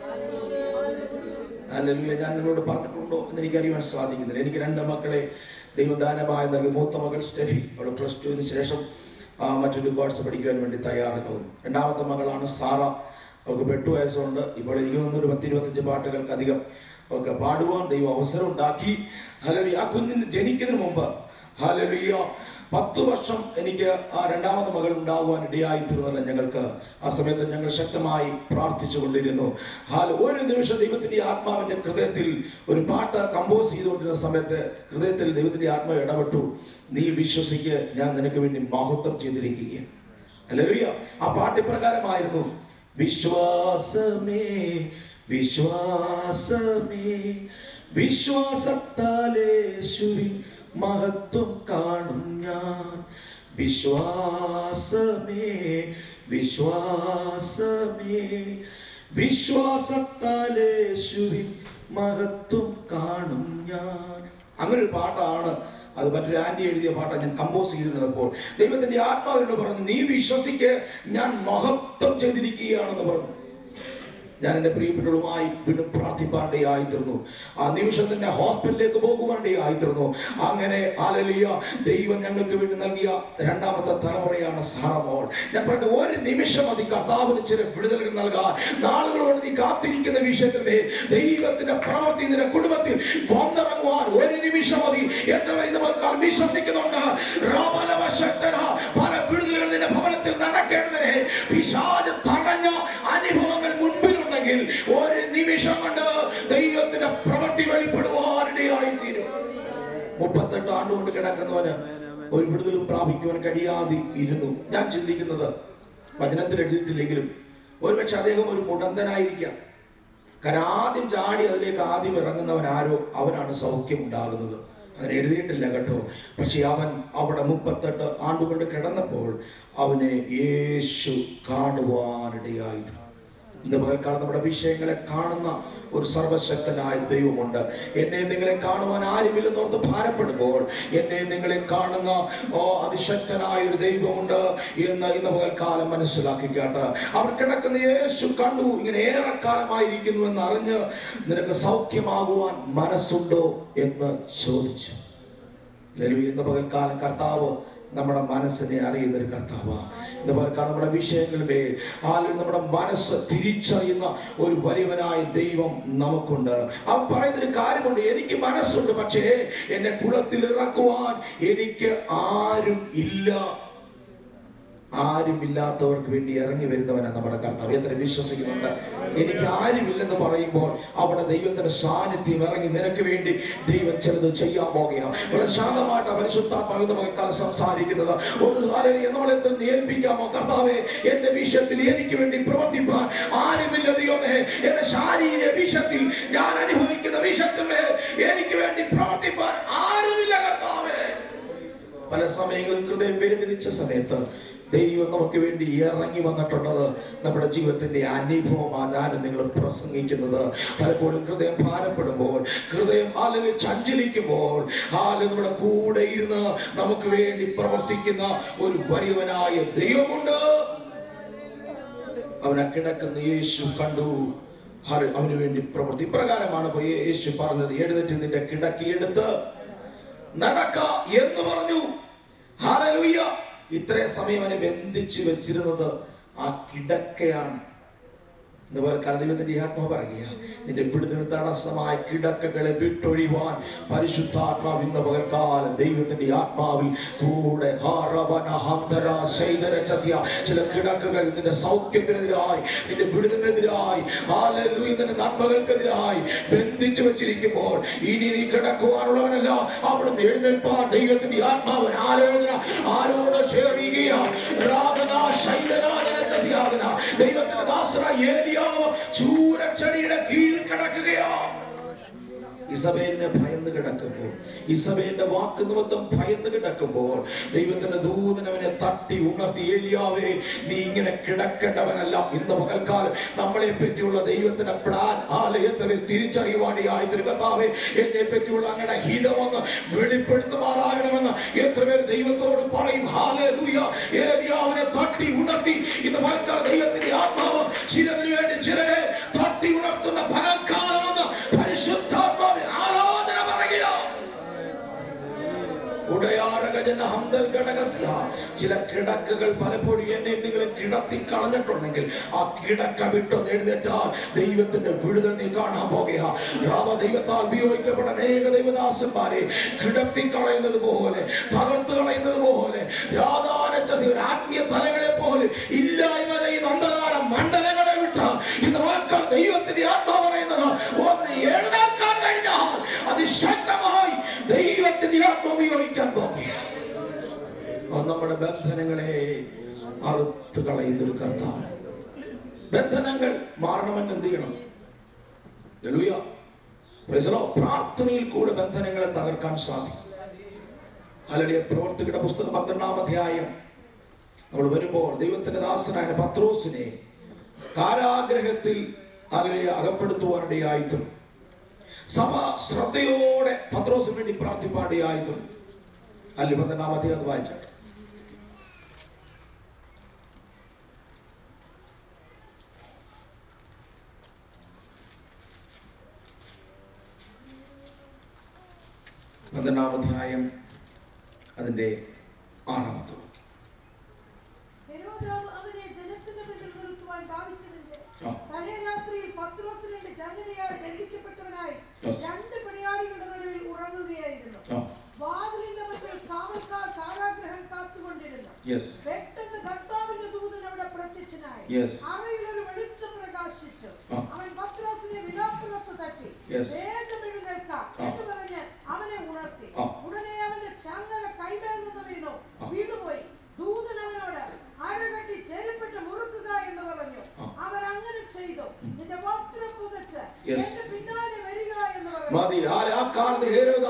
അല്ലെങ്കിൽ ഞാൻ നിങ്ങളോട് പറഞ്ഞിട്ടുണ്ടോ എന്ന് എനിക്ക് അറിയാൻ സാധിക്കുന്നില്ല എനിക്ക് രണ്ട് മക്കളെ ദൈവദാനമായി നൽകി മൂത്ത മകൾ സ്റ്റെഫി അവൾ പ്ലസ് ടുവിന് ശേഷം ആ, മറ്റൊരു കോഴ്സ് പഠിക്കുവാൻ വേണ്ടി തയ്യാറാകുന്നു രണ്ടാമത്തെ മകളാണ് സാറ അവൾക്ക് ഇപ്പോൾ എട്ട് വയസ്സുണ്ട് ഇപ്പോൾ എനിക്ക് തോന്നുന്നു ഒരു പത്ത് ഇരുപത്തഞ്ച് പാട്ടുകൾക്ക് അധികം ഒക്കെ പാടുവാൻ ദൈവം അവസരം ഉണ്ടാക്കി ഹലലി ആ കുഞ്ഞിന് ജനിക്കുന്നതിന് മുമ്പ് ഹലലിയ പത്ത് വർഷം എനിക്ക് ആ രണ്ടാമത്തെ മകൾ ഉണ്ടാകുവാൻ ഇടയായി തീർന്നല്ല ഞങ്ങൾക്ക് ആ സമയത്ത് ഞങ്ങൾ ശക്തമായി പ്രാർത്ഥിച്ചു കൊണ്ടിരുന്നു ഹാൽ ഒരു നിമിഷം ദൈവത്തിന്റെ ആത്മാവിന്റെ ഹൃദയത്തിൽ ഒരു പാട്ട് കമ്പോസ് ചെയ്തുകൊണ്ടിരുന്ന സമയത്ത് ഹൃദയത്തിൽ ദൈവത്തിന്റെ ആത്മാവ് ഇടപെട്ടു നീ വിശ്വസിക്ക് ഞാൻ നിനക്ക് വേണ്ടി മഹത്വം ചെയ്തിരിക്കുകയാണ് ഹല്ലേലൂയ ആ പാട്ട് ഇപ്രകാരമായിരുന്നു വിശ്വാസമേ വിശ്വാസമേ വിശ്വാസത്താലേശുവിൻ മഹത്വം കാണും ഞാൻ വിശ്വാസമേ വിശ്വാസമേ വിശ്വാസത്താലേശുവിൻ മഹത്വം കാണും ഞാൻ അങ്ങനെ ഒരു പാട്ടാണ് അത് മറ്റൊരു ആന്റി എഴുതിയ പാട്ടാണ് ഞാൻ കമ്പോസ് ചെയ്തിരുന്നപ്പോൾ ദൈവത്തിന്റെ ആത്മാവിനോട് പറഞ്ഞു നീ വിശ്വസിക്ക് ഞാൻ മഹത്വം ചെയ്തിരിക്കുകയാണെന്ന് പറഞ്ഞു ഞാൻ എൻ്റെ പ്രിയപ്പെട്ടവരുമായി വീണ്ടും പ്രാർത്ഥിപ്പാണ്ടേയായി തീർന്നു ആ നിമിഷം തന്നെ ഹോസ്പിറ്റലിലേക്ക് പോകുവാണ്ടേയായി തീർന്നു അങ്ങനെ ആലലിയ ദൈവം ഞങ്ങൾക്ക് വേണ്ടി നൽകിയ രണ്ടാമത്തെ തലമുറയാണ് സാറമോൾ ഞാൻ പറഞ്ഞു ഒരു നിമിഷം മതി കർത്താവിന് ചില വിടുതലുകൾ നൽകാൻ നാളുകളോട് നീ കാത്തിരിക്കുന്ന വിഷയത്തിന്റെ ദൈവത്തിന്റെ പ്രവൃത്തി നിന്റെ കുടുംബത്തിൽ വന്നിറങ്ങുവാൻ ഒരു നിമിഷം മതി എത്ര പേര് ഇന്ന് പകൽ വിശ്വസിക്കുന്നുണ്ട് റബലവശക്തന പല വിടുതലുകൾ നിന്റെ ഭവനത്തിൽ നടക്കേണ്ടതിനെ പിശാച് തടഞ്ഞ മുപ്പത്തെട്ട് ആണ്ടുകൊണ്ട് കിടക്കുന്നവന് ഒരു വിടുതലും പ്രാപിക്കുവാൻ കഴിയാതെ ഇരുന്നു ഞാൻ ചിന്തിക്കുന്നത് വചനത്തിൽ എഴുതിയിട്ടില്ലെങ്കിലും ഒരുപക്ഷെ അദ്ദേഹം ഒരു മുടന്തനായിരിക്കാം കാരണം ആദ്യം ചാടി അതിലേക്ക് ആദ്യം ഇറങ്ങുന്നവൻ ആരോ അവനാണ് സൗഖ്യം ഉണ്ടാകുന്നത് അങ്ങനെ എഴുതിയിട്ടില്ല കേട്ടോ പക്ഷെ അവൻ അവിടെ മുപ്പത്തെട്ട് ആണ്ടുകൊണ്ട് കിടന്നപ്പോൾ അവനെ യേശു കാണുവാനിടയായി ഇന്ന് പകൽക്കാലം നമ്മുടെ വിഷയങ്ങളെ കാണുന്ന ഒരു സർവശക്തനായ ദൈവമുണ്ട് എന്നെ നിങ്ങളെ കാണുവാൻ ആരുമില്ലെന്ന് ഓർത്ത് ഭാരപ്പെടുമ്പോൾ എന്നെ നിങ്ങളെ കാണുന്ന ഓ അതിശക്തനായ ഒരു ദൈവമുണ്ട് എന്ന് ഇന്ന് പകൽക്കാലം മനസ്സിലാക്കി കേട്ട് അവർ കിടക്കുന്ന യേശു കണ്ടു ഇങ്ങനെ ഏറെക്കാലമായിരിക്കുന്നു എന്ന് അറിഞ്ഞ് നിനക്ക് സൗഖ്യമാകുവാൻ മനസ്സുണ്ടോ എന്ന് ചോദിച്ചു ലലു ഇന്ന് പകൽക്കാലം കർത്താവ് നമ്മുടെ മനസ്സിനെ അറിയുന്ന ഒരു കർത്താവ് ഇന്ന് പകൽക്കാലം നമ്മുടെ വിഷയങ്ങളുടെ ആലും നമ്മുടെ മനസ്സ് തിരിച്ചറിയുന്ന ഒരു വലിയവനായ ദൈവം നമുക്കുണ്ട് അവൻ പറയുന്ന ഒരു കാര്യമുണ്ട് എനിക്ക് മനസ്സുണ്ട് പക്ഷേ എന്നെ കുളത്തിൽ ഇറക്കുവാൻ എനിക്ക് ആരും ഇല്ല ആരുമില്ലാത്തവർക്ക് വേണ്ടി ഇറങ്ങി വരുന്നവനാണ് നമ്മുടെ കർത്താവ് എത്ര വിശ്വസിക്കുന്നുണ്ട് എനിക്ക് ആരുമില്ലെന്ന് പറയുമ്പോൾ അവിടെ ദൈവത്തിന്റെ സാന്നിധ്യം ഇറങ്ങി നിനക്ക് വേണ്ടി ദൈവം ചിലത് ചെയ്യാൻ പോകുകയാണ് വളരെ ശാന്തമായിട്ട് പരിശുദ്ധാത്മാവിന്റെ മകൾക്കാലം സംസാരിക്കുന്നത് ഒന്ന് കാര്യം നമ്മളെ തന്നെ ഏൽപ്പിക്കാമോ കർത്താവെ എന്റെ വിഷയത്തിൽ എനിക്ക് വേണ്ടി പ്രവർത്തിപ്പാൻ ആരുമില്ല ദൈവമേ എന്റെ ശാരീരിക വിഷയത്തിൽ ഞാൻ അനുഭവിക്കുന്ന വിഷയത്തിൽ എനിക്ക് വേണ്ടി പ്രവർത്തിപ്പാൻ ആരുമില്ല കർത്താവേ പല സമയങ്ങളും ഹൃദയം വേദനിച്ച സമയത്ത് ദൈവം നമുക്ക് വേണ്ടി ഇറങ്ങി വന്നിട്ടുള്ളത് നമ്മുടെ ജീവിതത്തിന്റെ അനുഭവമാണ് ഞാനും നിങ്ങൾ പ്രസംഗിക്കുന്നത് പലപ്പോഴും ഹൃദയം ഭാരപ്പെടുമ്പോൾ ഹൃദയം ആലിൽ ചഞ്ചലിക്കുമ്പോൾ ആല് നമ്മുടെ കൂടെ ഇരുന്ന് നമുക്ക് വേണ്ടി പ്രവർത്തിക്കുന്ന ഒരു വലിയവനായ ദൈവമുണ്ട് അവനെ കിടക്കുന്ന യേശു കണ്ടു ആര് അവന് വേണ്ടി പ്രവർത്തി ഇപ്രകാരമാണ് ഇപ്പൊ യേശു പറഞ്ഞത് എഴുന്നേറ്റ് നിന്റെ കിടക്കിയെടുത്ത് നടക്ക എന്ന് പറഞ്ഞു ഹാലലൂയ്യ ഇത്രയും സമയം അവനെ ബന്ധിച്ചു വെച്ചിരുന്നത് ആ കിടക്കയാണ് എന്ന് പറഞ്ഞാൽ ദൈവത്തിന്റെ ഈ ആത്മാവ് പറയുക നിന്റെ വിടുതൽ തടസ്സമായ കിടക്കകളെ വിട്ടൊഴിവാൻ പരിശുദ്ധാത്മാവ് ഇന്ന് പകൽക്കാലം ദൈവത്തിന്റെ ഈ ആത്മാവിൽ കൂടെ ഹാറവന ഹംതര ശൈതര ചസ്യ ചില കിടക്കകൾ നിന്റെ സൗഖ്യത്തിനെതിരായി നിന്റെ വിടുതലിനെതിരായി ഹാലലൂയ നിന്റെ നന്മകൾക്കെതിരായി ബന്ധിച്ചു വെച്ചിരിക്കുമ്പോൾ ഇനി നീ കിടക്കുവാനുള്ളവനല്ല അവിടുന്ന് എഴുന്നേൽപ്പാൻ ദൈവത്തിന്റെ ഈ ആത്മാവൻ ആലോചന ആരോട് ഷെയർ ചെയ്യുകയാണ് രാധന ശൈതരാധന ചസ്യാധന ദൈവത്തിന്റെ ദാസനായ ഏലിയാവ് ചൂരച്ചെടിയുടെ കീഴിൽ കിടക്കുകയാണ് ഇസബേലിനെ ഭയന്ന് കിടക്കുമ്പോൾ ഇസബേലിന്റെ വാക്ക് നിമിത്തം ഭയന്ന് കിടക്കുമ്പോൾ ദൈവത്തിന്റെ ദൂതൻ അവനെ തട്ടി ഉണർത്തി ഏലിയാവേ നീ ഇങ്ങനെ കിടക്കേണ്ടവനല്ല ഇന്ന് പകൽക്കാലം നമ്മളെ പറ്റിയുള്ള ദൈവത്തിന്റെ പ്ലാൻ ആലയത്തിൽ തിരിച്ചറിയുവാനിയായി തിരുകർത്താവേ എന്നെ പറ്റിയുള്ള അങ്ങയുടെ ഹിതമെന്ന് വെളിപ്പെടുത്തുമാറാകണമെന്ന് എത്ര പേര് ദൈവത്തോട് പറയും ഹാലൂയ ഏലിയാവിനെ തട്ടി ഉണർത്തി ഇന്ന് പകൽക്കാലം ദൈവത്തിന്റെ ആത്മാവ് ചിലതിനു വേണ്ടി ചിലരെ തട്ടി ഉണർത്തുന്ന പകൽക്കാലമെന്ന് പരിശുദ്ധാത്മാവിൽ ആലോചന പറയുക ഉടയാടകജന ഹംദൽ ഘടകസ്യ. ചില കിടക്കകൾ പലപ്പോഴും എന്നെ നിങ്ങൾ കിടത്തി കളഞ്ഞിട്ടുണ്ടെങ്കിൽ ആ കിടക്ക വിട്ടൊന്ന് എഴുന്നേറ്റാൽ ദൈവത്തിന്റെ വിടുതൽ നീ കാണാൻ പോകുക രാമ ദൈവത്താൽ ഉപയോഗിക്കപ്പെട്ട അനേക ദൈവദാസന്മാരെ കിടത്തി കളയുന്നത് പോലെ തകർത്ത് കളയുന്നത് പോലെ യാഥാരച്ച ഒരു ആത്മീയ തലങ്ങളെ പോലെ ഇല്ലായ്മ ചെയ്യുന്ന അന്ധകാര മണ്ഡലങ്ങളെ വിട്ട ഇന്ന് വാക്കാൽ ദൈവത്തിന്റെ ആത്മാ പറയുന്നത് ഒന്ന് എഴുന്നേൽക്കാൻ കഴിഞ്ഞാൽ അതിശക്തമായി ദൈവത്തിന്റെ ആത്മ ഉപയോഗിക്കാൻ പോകുകയാണ് അത് നമ്മുടെ ബന്ധനങ്ങളെ അറുത്ത് കളയുന്ന ഒരു കർത്താവ് ബന്ധനങ്ങൾ മാറണമെന്ന് എന്ത് ചെയ്യണം ഹല്ലേലൂയ. Praise the Lord. പ്രാർത്ഥനയിൽ കൂടെ ബന്ധനങ്ങളെ തകർക്കാൻ സാധിക്കും അല്ലെങ്കിൽ പ്രവർത്തിക്കുന്ന പുസ്തകം പന്ത്രണ്ടാം അധ്യായം നമ്മൾ വരുമ്പോൾ ദൈവത്തിന്റെ ദാസനായ പത്രോസിനെ കാരാഗ്രഹത്തിൽ അല്ലെങ്കിൽ അകപ്പെടുത്തുവാനിടയായിട്ടും സഭ ശ്രദ്ധയോടെ പത്രോസിന് വേണ്ടി പ്രാർത്ഥിപ്പാടിയായിട്ടും അല്ലെ പന്ത്രണ്ടാം അധ്യായം അത് വായിച്ചാൽ പന്ത്രണ്ടാം അധ്യായം അതിന്റെ ആറാമത്തെ വാക്യം. ഹെരോദാവ് അവനെ ജനത്തിന്റെ മുന്നിൽ നിർത്തുവാൻ ഭാവിച്ചതിന്റെ ആ. തലേ രാത്രിയിൽ പത്രോസിനെ ജനലയാൽ ബന്ധിക്കപ്പെട്ടവനായി Yes. രണ്ട് പണിയാളികളുടെ നടുവിൽ ഉറങ്ങുകയായിരുന്നു ആ വാതിലിന്റെ മുന്നിൽ കാവൽക്കാർ കാരാഗ്രഹം കാത്തുകൊണ്ടിരുന്നു യെസ് പെട്ടെന്ന് കർത്താവിന്റെ ദൂതൻ അവിടെ പ്രത്യക്ഷനായി Yes. അറയിൽ ഒരു വെളിച്ചം പ്രകാശിച്ചു ആ. അവൻ പത്രോസിനെ വിലാപ്പുറത്ത് തട്ടി Yes. വേഗം എഴുന്നേൽക്കാം ആ. എന്ന് പറഞ്ഞ് അവനെ ഉണർത്തി ആ. ഉടനെ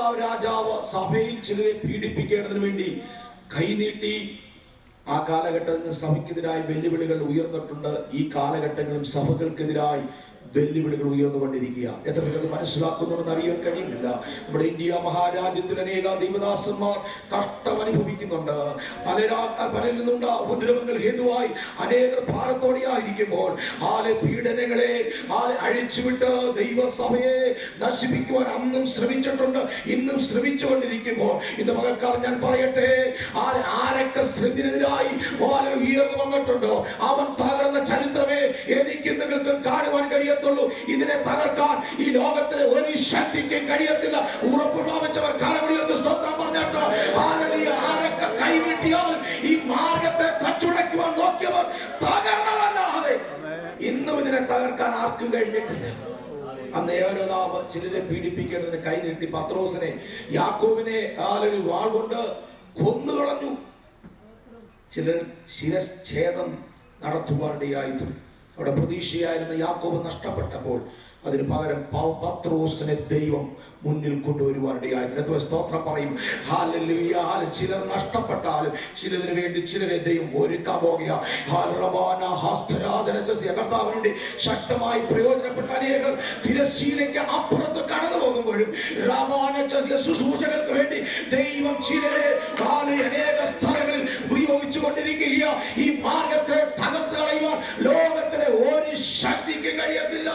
ഹേരോദാവ് രാജാവ് സഭയിൽ ചിലരെ പീഡിപ്പിക്കേണ്ടതിന് വേണ്ടി കൈനീട്ടി ആ കാലഘട്ടത്തിൽ സഭയ്ക്കെതിരായി വെല്ലുവിളികൾ ഉയർന്നിട്ടുണ്ട് ഈ കാലഘട്ടങ്ങളും സഭകൾക്കെതിരായി വെല്ലുവിളികൾ ഉയർന്നുകൊണ്ടിരിക്കുക എത്ര പേർക്ക് മനസ്സിലാക്കുന്നുണ്ടെന്ന് അറിയാൻ കഴിയുന്നില്ല നമ്മുടെ ഇന്ത്യ മഹാരാജ്യത്തിൽ അനേക ദൈവദാസന്മാർ കഷ്ടം അനുഭവിക്കുന്നുണ്ട് പലരാ പലരിൽ നിന്നുണ്ട ഉപദ്രവങ്ങൾ ഹേതുവായി അനേകർ ഭാരത്തോടെയായിരിക്കുമ്പോൾ ആലെ പീഡനങ്ങളെ ആലെ അഴിച്ചുവിട്ട് ദൈവസഭയെ നശിപ്പിക്കുവാൻ അന്നും ശ്രമിച്ചിട്ടുണ്ട് ഇന്നും ശ്രമിച്ചുകൊണ്ടിരിക്കുമ്പോൾ ഇന്ന് മകൾക്കാലം ഞാൻ പറയട്ടെ ആരെ ആരൊക്കെ ഇതിനെതിരായി ആരെ ഉയർന്നു വന്നിട്ടുണ്ടോ അവൻ തകർന്ന ചരിത്രമേ എനിക്ക് നിങ്ങൾക്ക് കാണുവാൻ കഴിയത്തുള്ളൂ ഇതിനെ തകർക്കാൻ ഈ ലോകത്തിലെ ഒരു ശക്തിക്കും കഴിയത്തില്ല ഉറപ്പ് പ്രാപിച്ചവർ കാലമുടിയർക്ക് സ്തോത്രം പറഞ്ഞിട്ട് ആരലിയ ആരൊക്കെ കൈവീട്ടിയാലും ഈ മാർഗത്തെ തച്ചുടയ്ക്കുവാൻ നോക്കിയവർ തകർന്നതല്ലാതെ ഇന്നും ഇതിനെ തകർക്കാൻ ആർക്കും കഴിഞ്ഞിട്ടില്ല അന്ന് ഏരോദാവ് ചിലരെ പീഡിപ്പിക്കേണ്ടതിന് കൈ നീട്ടി പത്രോസിനെ യാക്കോബിനെ ആലൊരു വാൾ കൊണ്ട് കൊന്നുകളഞ്ഞു ചിലർ ശിരച്ഛേദം നടത്തുവാനിടയായിരുന്നു അവിടെ പ്രതീക്ഷയായിരുന്ന യാക്കോബ് നഷ്ടപ്പെട്ടപ്പോൾ അതിന് പകരം പൗ- പത്രോസിനെ ദൈവം മുന്നിൽ കൊണ്ടുവരുവാനിടയായിരുന്നു എത്ര സ്തോത്രം പറയും ഹാലലുയ ഹാല ചിലർ നഷ്ടപ്പെട്ടാലും ചിലതിന് വേണ്ടി ചിലരെ ദൈവം ഒരുക്കാൻ പോകുക ഹാലറബാന ഹസ്തരാധന ചസ്യ കർത്താവിന് വേണ്ടി ശക്തമായി പ്രയോജനപ്പെട്ട അനേകർ തിരശീലയ്ക്ക് അപ്പുറത്ത് കടന്നു പോകുമ്പോഴും റബാന ചസ്യ ശുശ്രൂഷകൾക്ക് വേണ്ടി ദൈവം ചിലരെ ഹാല അനേക സ്ഥലങ്ങളിൽ ഉപയോഗിച്ചു കൊണ്ടിരിക്കുക ഈ മാർഗത്തെ തകർത്ത് കളയുവാൻ ലോകത്തിലെ ഒരു ശക്തിക്ക് കഴിയത്തില്ല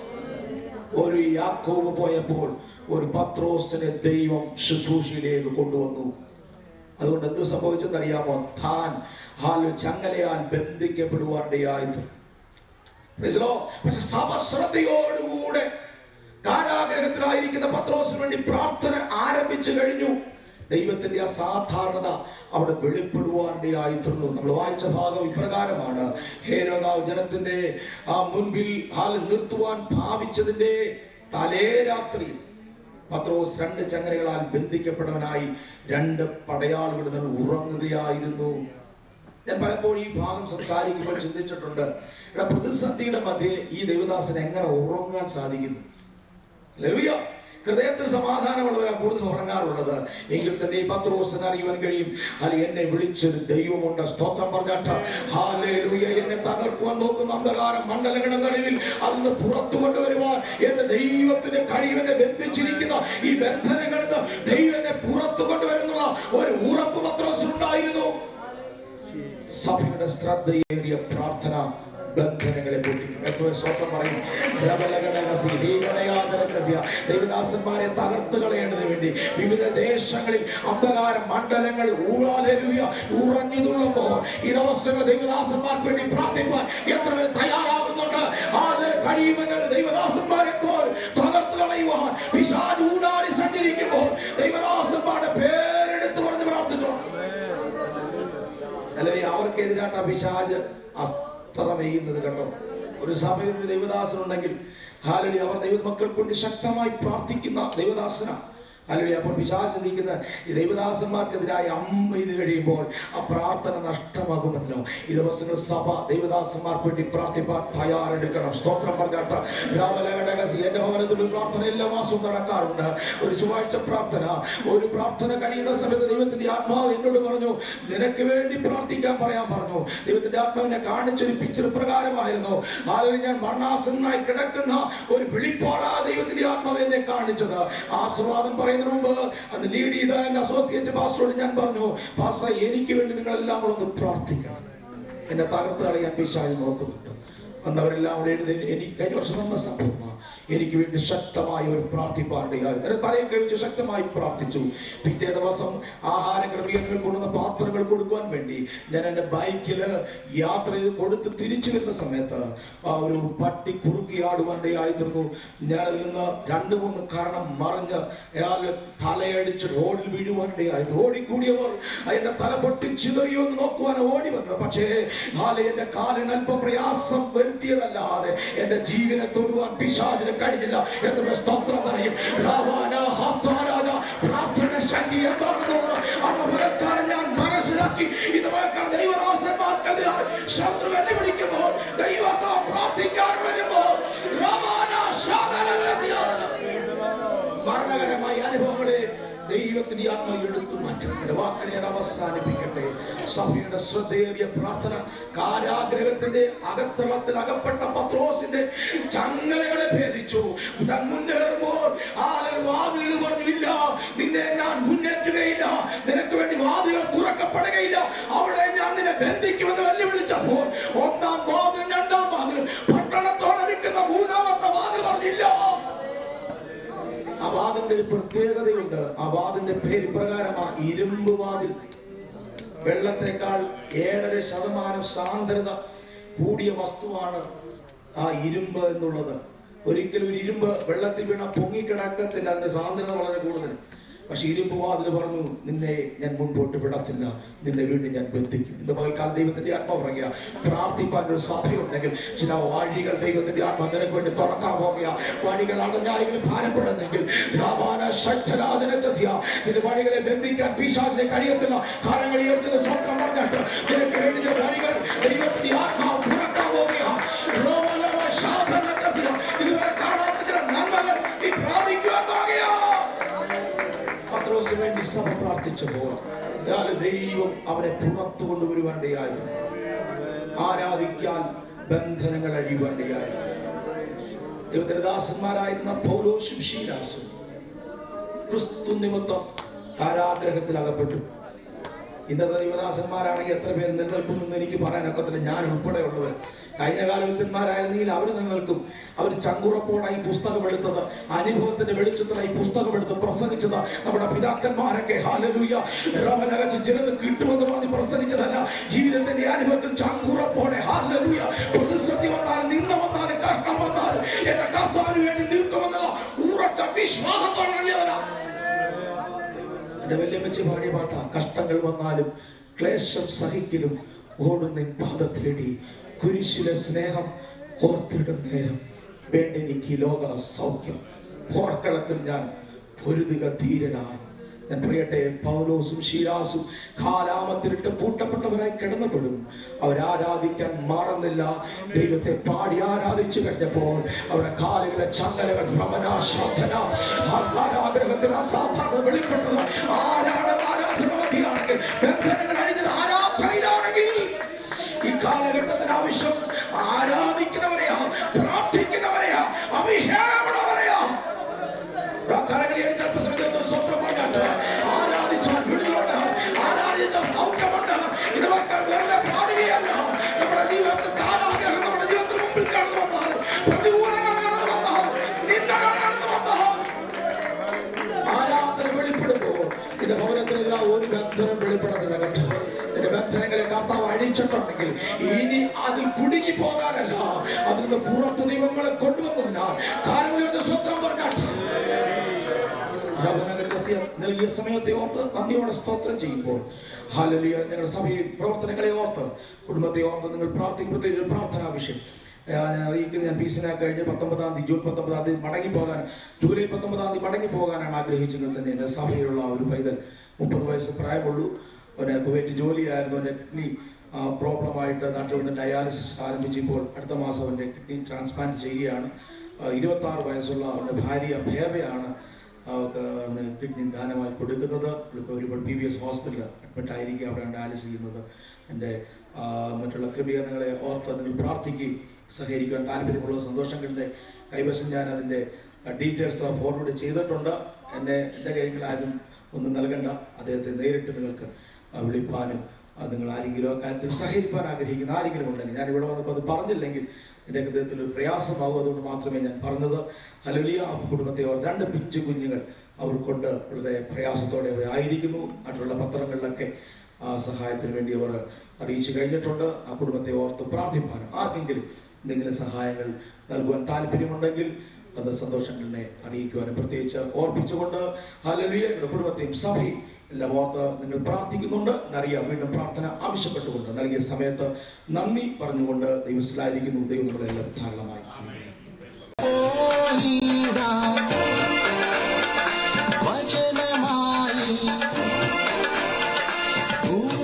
ഒരു യാക്കോവ് പോയപ്പോൾ ഒരു പത്രോസിനെ ദൈവം ശുശ്രൂഷയിലേക്ക് കൊണ്ടുവന്നു അതുകൊണ്ട് എന്ത് സംഭവിച്ചെന്ന് അറിയാമോ താൻ ഹാൽ ചങ്ങലയാൽ ബന്ധിക്കപ്പെടുവാനിടയായത് Praise the Lord. പക്ഷെ സഭ ശ്രദ്ധയോടുകൂടെ കാരാഗ്രഹത്തിലായിരിക്കുന്ന പത്രോസിന് വേണ്ടി പ്രാർത്ഥന ആരംഭിച്ചു കഴിഞ്ഞു ദൈവത്തിന്റെ അസാധാരണത അവിടെ വെളിപ്പെടുവാനിടയായിത്തീർന്നു നമ്മൾ വായിച്ച ഭാഗം ഇപ്രകാരമാണ് ഹേരോദാവ് ജനത്തിന്റെ ആ മുൻപിൽ ഹാൽ നിർത്തുവാൻ ഭാവിച്ചതിന്റെ തലേ രാത്രി പത്രോസ് രണ്ട് ചങ്ങലകളാൽ ബന്ധിക്കപ്പെട്ടവനായി രണ്ട് പടയാളുകളുടെ നടുവിൽ ഉറങ്ങുകയായിരുന്നു ഞാൻ പലപ്പോഴും ഈ ഭാഗം സംസാരിക്കുമ്പോൾ ചിന്തിച്ചിട്ടുണ്ട് ഇവിടെ പ്രതിസന്ധിയുടെ മധ്യേ ഈ ദൈവദാസന് എങ്ങനെ ഉറങ്ങാൻ സാധിക്കുന്നു ഹല്ലേലൂയ. ഹൃദയത്തിൽ സമാധാനമുള്ളവരാണ് കൂടുതൽ ഉറങ്ങാറുള്ളത് എങ്കിൽ തന്നെ ഈ പത്ത് ദിവസം അറിയുവാൻ കഴിയും അല്ല എന്നെ വിളിച്ചൊരു ദൈവമുണ്ട് സ്തോത്രം പറഞ്ഞാട്ട ഹാലേലൂയ എന്നെ തകർക്കുവാൻ നോക്കുന്ന അന്ധകാരം മണ്ഡലങ്ങളുടെ നടുവിൽ അന്ന് പുറത്തു കൊണ്ടുവരുവാൻ എന്റെ ദൈവത്തിന്റെ കഴിവെന്നെ ബന്ധിച്ചിരിക്കുന്ന ഈ ബന്ധനങ്ങളിൽ നിന്ന് ദൈവം എന്നെ പുറത്തു കൊണ്ടുവരുന്നുള്ള ഒരു ഉറപ്പ് പത്രോസിനുണ്ടായിരുന്നു സഭയുടെ ശ്രദ്ധയേറിയ പ്രാർത്ഥന ബന്ധനങ്ങളെ പൊട്ടിക്കും എത്ര സ്വപ്നം പറയും പ്രബലഘടകസി, ഭീകരയാതരകസിയ. ദൈവദാസന്മാരെ തകർത്ത് കളയേണ്ടതിന് വേണ്ടി വിവിധ ദേശങ്ങളിൽ അന്ധകാര മണ്ഡലങ്ങൾ ഊഴാലൂയ ഉറഞ്ഞു തുള്ളുമ്പോൾ ഈ ദിവസങ്ങൾ ദൈവദാസന്മാർക്ക് വേണ്ടി പ്രാർത്ഥിപ്പാൻ എത്ര പേർ തയ്യാറാകുന്നുണ്ട് ആല് കഴിയുമെങ്കിൽ ദൈവദാസന്മാരെ പോൽ തകർത്ത് കളയുവാൻ പിശാച് ഊടാടി സഞ്ചരിക്കുമ്പോൾ ദൈവദാസന്മാരുടെ പേരെടുത്ത് പറഞ്ഞ് പ്രാർത്ഥിച്ചോ അല്ലെങ്കിൽ അവർക്കെതിരായിട്ട് പിശാജ് അസ്ത്രം എയ്യുന്നത് കണ്ടോ ഒരു സഭയിൽ ഒരു ദൈവദാസൻ ഉണ്ടെങ്കിൽ ഹാലടി അവർ ദൈവമക്കൾക്ക് വേണ്ടി ശക്തമായി പ്രാർത്ഥിക്കുന്ന ദൈവദാസന ഹാലടി അപ്പോൾ പിശാച് ചിന്തിക്കുന്ന ഈ ദൈവദാസന്മാർക്കെതിരായി അമ്പ ഇത് കഴിയുമ്പോൾ ആ പ്രാർത്ഥന നഷ്ടമാകുമല്ലോ ഈ ദിവസങ്ങൾ സഭ ദൈവദാസന്മാർക്ക് വേണ്ടി പ്രാർത്ഥിപ്പാൻ തയ്യാറെടുക്കണം സ്തോത്രം പറഞ്ഞാട്ട രാമലഘടകസി എന്റെ ഭവനത്തിൽ ഒരു പ്രാർത്ഥന എല്ലാ മാസവും നടക്കാറുണ്ട് ഒരു ചൊവ്വാഴ്ച പ്രാർത്ഥന ഒരു പ്രാർത്ഥന കഴിയുന്ന സമയത്ത് ദൈവത്തിന്റെ ആത്മാവ് എന്നോട് പറഞ്ഞു നിനക്ക് വേണ്ടി പ്രാർത്ഥിക്കാൻ പറയാൻ പറഞ്ഞു ദൈവത്തിന്റെ ആത്മാവിനെ കാണിച്ചൊരു പിക്ചർ പ്രകാരമായിരുന്നു ആളുകൾ ഞാൻ മരണാസനായി കിടക്കുന്ന ഒരു വെളിപ്പാടാ ദൈവത്തിന്റെ ആത്മാവ് എന്നെ കാണിച്ചത് ആശ്രവാദം പറയുന്നതിന് മുമ്പ് അത് ലീഡ് ചെയ്ത എന്റെ അസോസിയേറ്റ് പാസ്റ്ററോട് ഞാൻ പറഞ്ഞു പാസ്റ്റർ എനിക്ക് വേണ്ടി നിങ്ങൾ എല്ലാം കൂടെ ഒന്ന് പ്രാർത്ഥിക്കണം എന്നെ തകർത്ത് കളയാൻ പിശാച് നോക്കുന്നുണ്ട് വന്നവരെല്ലാം അവിടെ എഴുതി എനിക്ക് കഴിഞ്ഞ വർഷം വന്ന സംഭവമാണ് എനിക്ക് വേണ്ടി ശക്തമായ ഒരു പ്രാർത്ഥിപ്പാണ്ടിയായി എന്നെ തലയിൽ കഴിച്ച് ശക്തമായി പ്രാർത്ഥിച്ചു പിറ്റേ ദിവസം ആഹാര ക്രമീകരണങ്ങൾ കൊണ്ടുവന്ന പാത്രങ്ങൾ കൊടുക്കുവാൻ വേണ്ടി ഞാൻ എൻ്റെ ബൈക്കിൽ യാത്ര ചെയ്ത് കൊടുത്ത് തിരിച്ചു വരുന്ന സമയത്ത് ആ ഒരു പട്ടി കുറുക്കിയാടുവാനിടയായിരുന്നു ഞാൻ അതിൽ നിന്ന് രണ്ട് മൂന്ന് കാരണം മറിഞ്ഞ് അയാൾ തലയടിച്ച് റോഡിൽ വീഴുവാനിടയായി റോഡിൽ കൂടിയവർ എന്റെ തല പൊട്ടി ചിതറിയോ എന്ന് നോക്കുവാൻ ഓടി വന്നത് പക്ഷേ ഹാലെ എന്റെ കാലിന് അല്പം പ്രയാസം വരുത്തിയതല്ലാതെ എന്റെ ജീവനെ തൊടുവാൻ പിശാചിന് കഴിഞ്ഞില്ല എന്നുള്ള സ്തോത്രം പറയും രാവാന ഹസ്തരാജ പ്രാർത്ഥന ശക്തി എന്താണെന്നുള്ളത് അന്ന് പലക്കാലം ഞാൻ മനസ്സിലാക്കി ഇത് പലക്കാലം ദൈവദാസന്മാർക്കെതിരായി ശത്രു വെല്ലുവിളിക്കുമ്പോൾ ദൈവസ പ്രാർത്ഥിക്കാൻ വരുമ്പോൾ രാവാന ശാദന മരണകരമായ അനുഭവങ്ങളെ ദൈവത്തിന്റെ ആത്മാവ് എടുത്തു മാറ്റും എന്റെ വാക്കിനെ ഞാൻ അവസാനിപ്പിക്കട്ടെ സഭയുടെ ശ്രദ്ധേറിയ പ്രാർത്ഥന കാരാഗ്രഹത്തിന്റെ അകത്തളത്തിൽ അകപ്പെട്ട പത്രോസിന്റെ ചങ്ങലകളെ ഭേദിച്ചു താൻ മുന്നേറുമ്പോൾ ആലൻ വാതിലുകൾ പറഞ്ഞില്ല നിന്നെ ഞാൻ മുന്നേറ്റുകയില്ല നിനക്ക് വേണ്ടി വാതിലുകൾ തുറക്കപ്പെടുകയില്ല അവിടെ ഞാൻ നിന്നെ ബന്ധിക്കുമെന്ന് വെല്ലുവിളിച്ചപ്പോൾ ഒന്നാം വാതിലും രണ്ടാം വാതിലും പട്ടണത്തോടടുക്കുന്ന മൂന്നാമത്തെ വാതിൽ പറഞ്ഞില്ല ആ വാതിലിന്റെ ഒരു പ്രത്യേകതയുണ്ട് ആ വാതിലിന്റെ പേര് ഇപ്രകാരമാ ഇരുമ്പ് വാതിൽ വെള്ളത്തെക്കാൾ ഏഴര ശതമാനം സാന്ദ്രത കൂടിയ വസ്തുവാണ് ആ ഇരുമ്പ് എന്നുള്ളത് ഒരിക്കലും ഒരു ഇരുമ്പ് വെള്ളത്തിൽ വീണ പൊങ്ങിക്കിടക്കത്തില്ല അതിന്റെ സാന്ദ്രത വളരെ കൂടുതൽ പക്ഷെ ഇരുമ്പ് വാതിൽ പറഞ്ഞു നിന്നെ ഞാൻ മുൻപോട്ട് വിടത്തില്ല നിന്നെ വീണ്ടും ഞാൻ ബന്ധിക്കും ഇന്ന് പകൽക്കാലം ദൈവത്തിന്റെ ആത്മ പറയുക പ്രാർത്ഥിപ്പാൻ ഒരു സഭയുണ്ടെങ്കിൽ ചില വഴികൾ ദൈവത്തിന്റെ ആത്മ നിനക്ക് വേണ്ടി തുറക്കാൻ പോകുക വഴികൾ അടഞ്ഞാരെങ്കിലും ഭാരപ്പെടുന്നെങ്കിൽ രാമാന ശക്തരാജന ചതിയ നിന്റെ വഴികളെ ബന്ധിക്കാൻ പീശാചിനെ കഴിയത്തില്ല കാലങ്ങൾ ഉയർത്തുന്ന സ്വന്തം പറഞ്ഞിട്ട് നിനക്ക് വേണ്ടി ചില വഴികൾ ദൈവത്തിന്റെ ആത്മാവ് തുറക്കാൻ പോകുക റോമലവ ശാധന ചതിയ ഇതുവരെ കാണാത്ത ചില നന്മകൾ ഈ പ്രാപിക്കുവാൻ പോകുകയാ പത്രോസിന് വേണ്ടി സഭ പ്രാർത്ഥിച്ചപ്പോൾ എന്നാൽ ദൈവം അവനെ പുറത്തു കൊണ്ടുവരുവാനിടയായിരുന്നു ആരാധിക്കാൻ ബന്ധനങ്ങൾ അഴിയുവാനിടയായിരുന്നു ദൈവത്തിന്റെ ദാസന്മാരായിരുന്ന പൗലോസും ശീലാസും ക്രിസ്തു നിമിത്തം കാരാഗ്രഹത്തിൽ അകപ്പെട്ടു ഇന്നത്തെ ദൈവദാസന്മാരാണെങ്കിൽ എത്ര പേര് നിലനിൽക്കുമെന്ന് എനിക്ക് പറയാനൊക്കത്തില്ല ഞാൻ ഉൾപ്പെടെയുള്ളവർ കഴിഞ്ഞ കാല വിദ്യന്മാരായിരുന്നെങ്കിൽ അവർ നിലനിൽക്കും അവർ ചങ്കുറപ്പോടെ ഈ പുസ്തകം എടുത്തത് അനുഭവത്തിന്റെ വെളിച്ചത്തിൽ ഈ പുസ്തകം എടുത്ത് പ്രസംഗിച്ചത് നമ്മുടെ പിതാക്കന്മാരൊക്കെ ഹാലലൂയ റവനകച്ച് ചിലത് കിട്ടുമെന്ന് പറഞ്ഞ് പ്രസംഗിച്ചതല്ല ജീവിതത്തിന്റെ അനുഭവത്തിൽ ചങ്കുറപ്പോടെ ഹാലലൂയ പ്രതിസന്ധി വന്നാലും നിന്ന വന്നാലും കഷ്ടം വന്നാലും എന്റെ കർത്താവിന് വേണ്ടി നിൽക്കുമെന്നുള്ള ഉറച്ച വിശ്വാസത്തോടെ ഇറങ്ങിയവരാ എന്റെ വല്യമ്മച്ചി പാടിയ പാട്ട കഷ്ടങ്ങൾ വന്നാലും ക്ലേശം സഹിക്കലും ഓടും നിൻ പാത തേടി കുരിശിലെ സ്നേഹം ഓർത്തിടും നേരം വേണ്ടെനിക്ക് ഈ ലോക സൗഖ്യം പോർക്കളത്തിൽ ഞാൻ പൊരുതുക ധീരനായി ഞാൻ പറയട്ടെ പൗലോസും ശീലാസും കാലാമത്തിലിട്ട് പൂട്ടപ്പെട്ടവരായി കിടന്നപ്പെടും അവരാരാധിക്കാൻ മാറുന്നില്ല ദൈവത്തെ പാടി ആരാധിച്ചു കഴിഞ്ഞപ്പോൾ അവരുടെ കാലുകളെ ചങ്ങലകൾ ഭ്രമന ശോധന ആഗ്രഹത്തിൽ അസാധാരണ വെളിപ്പെട്ടത് ആരാണ് ആരാധന മതിയാണെങ്കിൽ ബന്ധനങ്ങൾ അഴിഞ്ഞത് ആരാധനയിലാണെങ്കിൽ ഈ കാലഘട്ടത്തിന് ആവശ്യം ആരാധിക്കുന്നവരെയാ പ്രാർത്ഥിക്കുന്നവരെയാ അഭിഷേകമുള്ളവരെയാ കരകളി എടുത്ത് അല്പസമയത്ത് സ്വന്തം പറഞ്ഞിട്ട് ആരാധിച്ചാൽ വിടുതലുണ്ട് ആരാധിച്ചാൽ സൗഖ്യമുണ്ട് ഇത് മക്കൾ വെറുതെ പാടുകയല്ല നമ്മുടെ ജീവിതത്തിൽ കാലാഗ്രഹം നമ്മുടെ ജീവിതത്തിൽ മുമ്പിൽ കടന്നു വന്നാൽ പ്രതികൂലങ്ങൾ കടന്നു വന്നാൽ നിന്ദകൾ കടന്നു വന്നാൽ ആരാധന വെളിപ്പെടുമ്പോൾ നിന്റെ ഭവനത്തിനെതിരെ ഒരു ബന്ധനം വെളിപ്പെടത്തില്ല കേട്ടോ നിന്റെ ബന്ധനങ്ങളെ കർത്താവ് അഴിച്ചിട്ടുണ്ടെങ്കിൽ ഇനി അത് കുടുങ്ങി പോകാനല്ല അതിൽ നിന്ന് പുറത്ത് ദൈവങ്ങളെ കൊണ്ടുവന്നതിനാൽ കാലങ്ങളുടെ സ്വത്രം പറഞ്ഞാട്ടെ യൗവനക ജസ്യം നൽകിയ സമയത്തെ ഓർത്ത് നന്ദിയോടെ സ്തോത്രം ചെയ്യുമ്പോൾ ഹാലലിയ ഞങ്ങളുടെ സഭയിൽ പ്രവർത്തനങ്ങളെ ഓർത്ത് കുടുംബത്തെ ഓർത്ത് നിങ്ങൾ പ്രാർത്ഥിക്കും പ്രത്യേകിച്ച് ഒരു പ്രാർത്ഥനാ വിഷയം ഞാൻ അറിയിക്കുന്നത് ഞാൻ പീസിനാ കഴിഞ്ഞ് പത്തൊമ്പതാം തീയതി ജൂൺ പത്തൊമ്പതാം തീയതി മടങ്ങി പോകാൻ ജൂലൈ പത്തൊമ്പതാം തീയതി മടങ്ങി പോകാനാണ് ആഗ്രഹിച്ചെങ്കിൽ തന്നെ എൻ്റെ സഭയിലുള്ള ഒരു പൈതൽ മുപ്പത് വയസ്സ് പ്രായമുള്ളൂ അവന് കുവൈറ്റ് ജോലിയായിരുന്നു അവൻ്റെ കിഡ്നി പ്രോബ്ലമായിട്ട് നാട്ടിൽ വന്ന് ഡയാലിസിസ് ആരംഭിച്ച് ഇപ്പോൾ അടുത്ത മാസം അവൻ്റെ കിഡ്നി ട്രാൻസ്പ്ലാന്റ് ചെയ്യുകയാണ് ഇരുപത്തി ആറ് വയസ്സുള്ള അവൻ്റെ ഭാര്യ ഭേബയാണ് അവർക്ക് അവന് കിഡ്നി ദാനമായി കൊടുക്കുന്നത് ഇപ്പോൾ ഒരു പി വി എസ് ഹോസ്പിറ്റലിൽ അഡ്മിറ്റ് ആയിരിക്കും അവിടെയാണ് ഡയാലിസ് ചെയ്യുന്നത് എൻ്റെ ആ, മറ്റുള്ള ക്രമീകരണങ്ങളെ ഓർത്ത് നിങ്ങൾ പ്രാർത്ഥിക്കുകയും സഹകരിക്കുവാൻ താല്പര്യമുള്ള സന്തോഷങ്ങളുടെ കൈവശം ഞാൻ അതിൻ്റെ ഡീറ്റെയിൽസ് ഫോർവേഡ് ചെയ്തിട്ടുണ്ട് എന്നെ എൻ്റെ കൈകൾ ആരും ഒന്നും നൽകണ്ട അദ്ദേഹത്തെ നേരിട്ട് നിങ്ങൾക്ക് ആ, വിളിപ്പാനും ആ, നിങ്ങൾ ആരെങ്കിലും ആ കാര്യത്തിൽ സഹകരിപ്പാൻ ആഗ്രഹിക്കുന്ന ആരെങ്കിലും ഉണ്ടെങ്കിൽ ഞാൻ ഇവിടെ വന്നപ്പോൾ അത് പറഞ്ഞില്ലെങ്കിൽ എൻ്റെ ഹൃദയത്തിൽ ഒരു പ്രയാസമാകും അതുകൊണ്ട് മാത്രമേ ഞാൻ പറഞ്ഞത് ഹലുലിയ ആ കുടുംബത്തെ ഓർത്ത് രണ്ട് പിഞ്ചു കുഞ്ഞുങ്ങൾ അവർ കൊണ്ട് വളരെ പ്രയാസത്തോടെ അവർ ആയിരിക്കുന്നു നാട്ടിലുള്ള പത്രങ്ങളിലൊക്കെ ആ സഹായത്തിന് വേണ്ടി അവർ അറിയിച്ചു കഴിഞ്ഞിട്ടുണ്ട് ആ കുടുംബത്തെ ഓർത്ത് പ്രാർത്ഥിപ്പാൻ ആർക്കെങ്കിലും എന്തെങ്കിലും സഹായങ്ങൾ നൽകുവാൻ താല്പര്യമുണ്ടെങ്കിൽ അത് സന്തോഷങ്ങളെ അറിയിക്കുവാനും പ്രത്യേകിച്ച് ഓർപ്പിച്ചുകൊണ്ട് ഹലലിയ കുടുംബത്തെയും സഭയും എല്ലാം ഓർത്ത് നിങ്ങൾ പ്രാർത്ഥിക്കുന്നുണ്ട് എന്നറിയാം വീണ്ടും പ്രാർത്ഥന ആവശ്യപ്പെട്ടുകൊണ്ട് നൽകിയ സമയത്ത് നന്ദി പറഞ്ഞുകൊണ്ട് ദൈവത്തിലായിരിക്കുന്നു ദൈവം നമ്മളെല്ലാം ധാരാളമായി ആമേൻ. വചനമായി ഭൂമി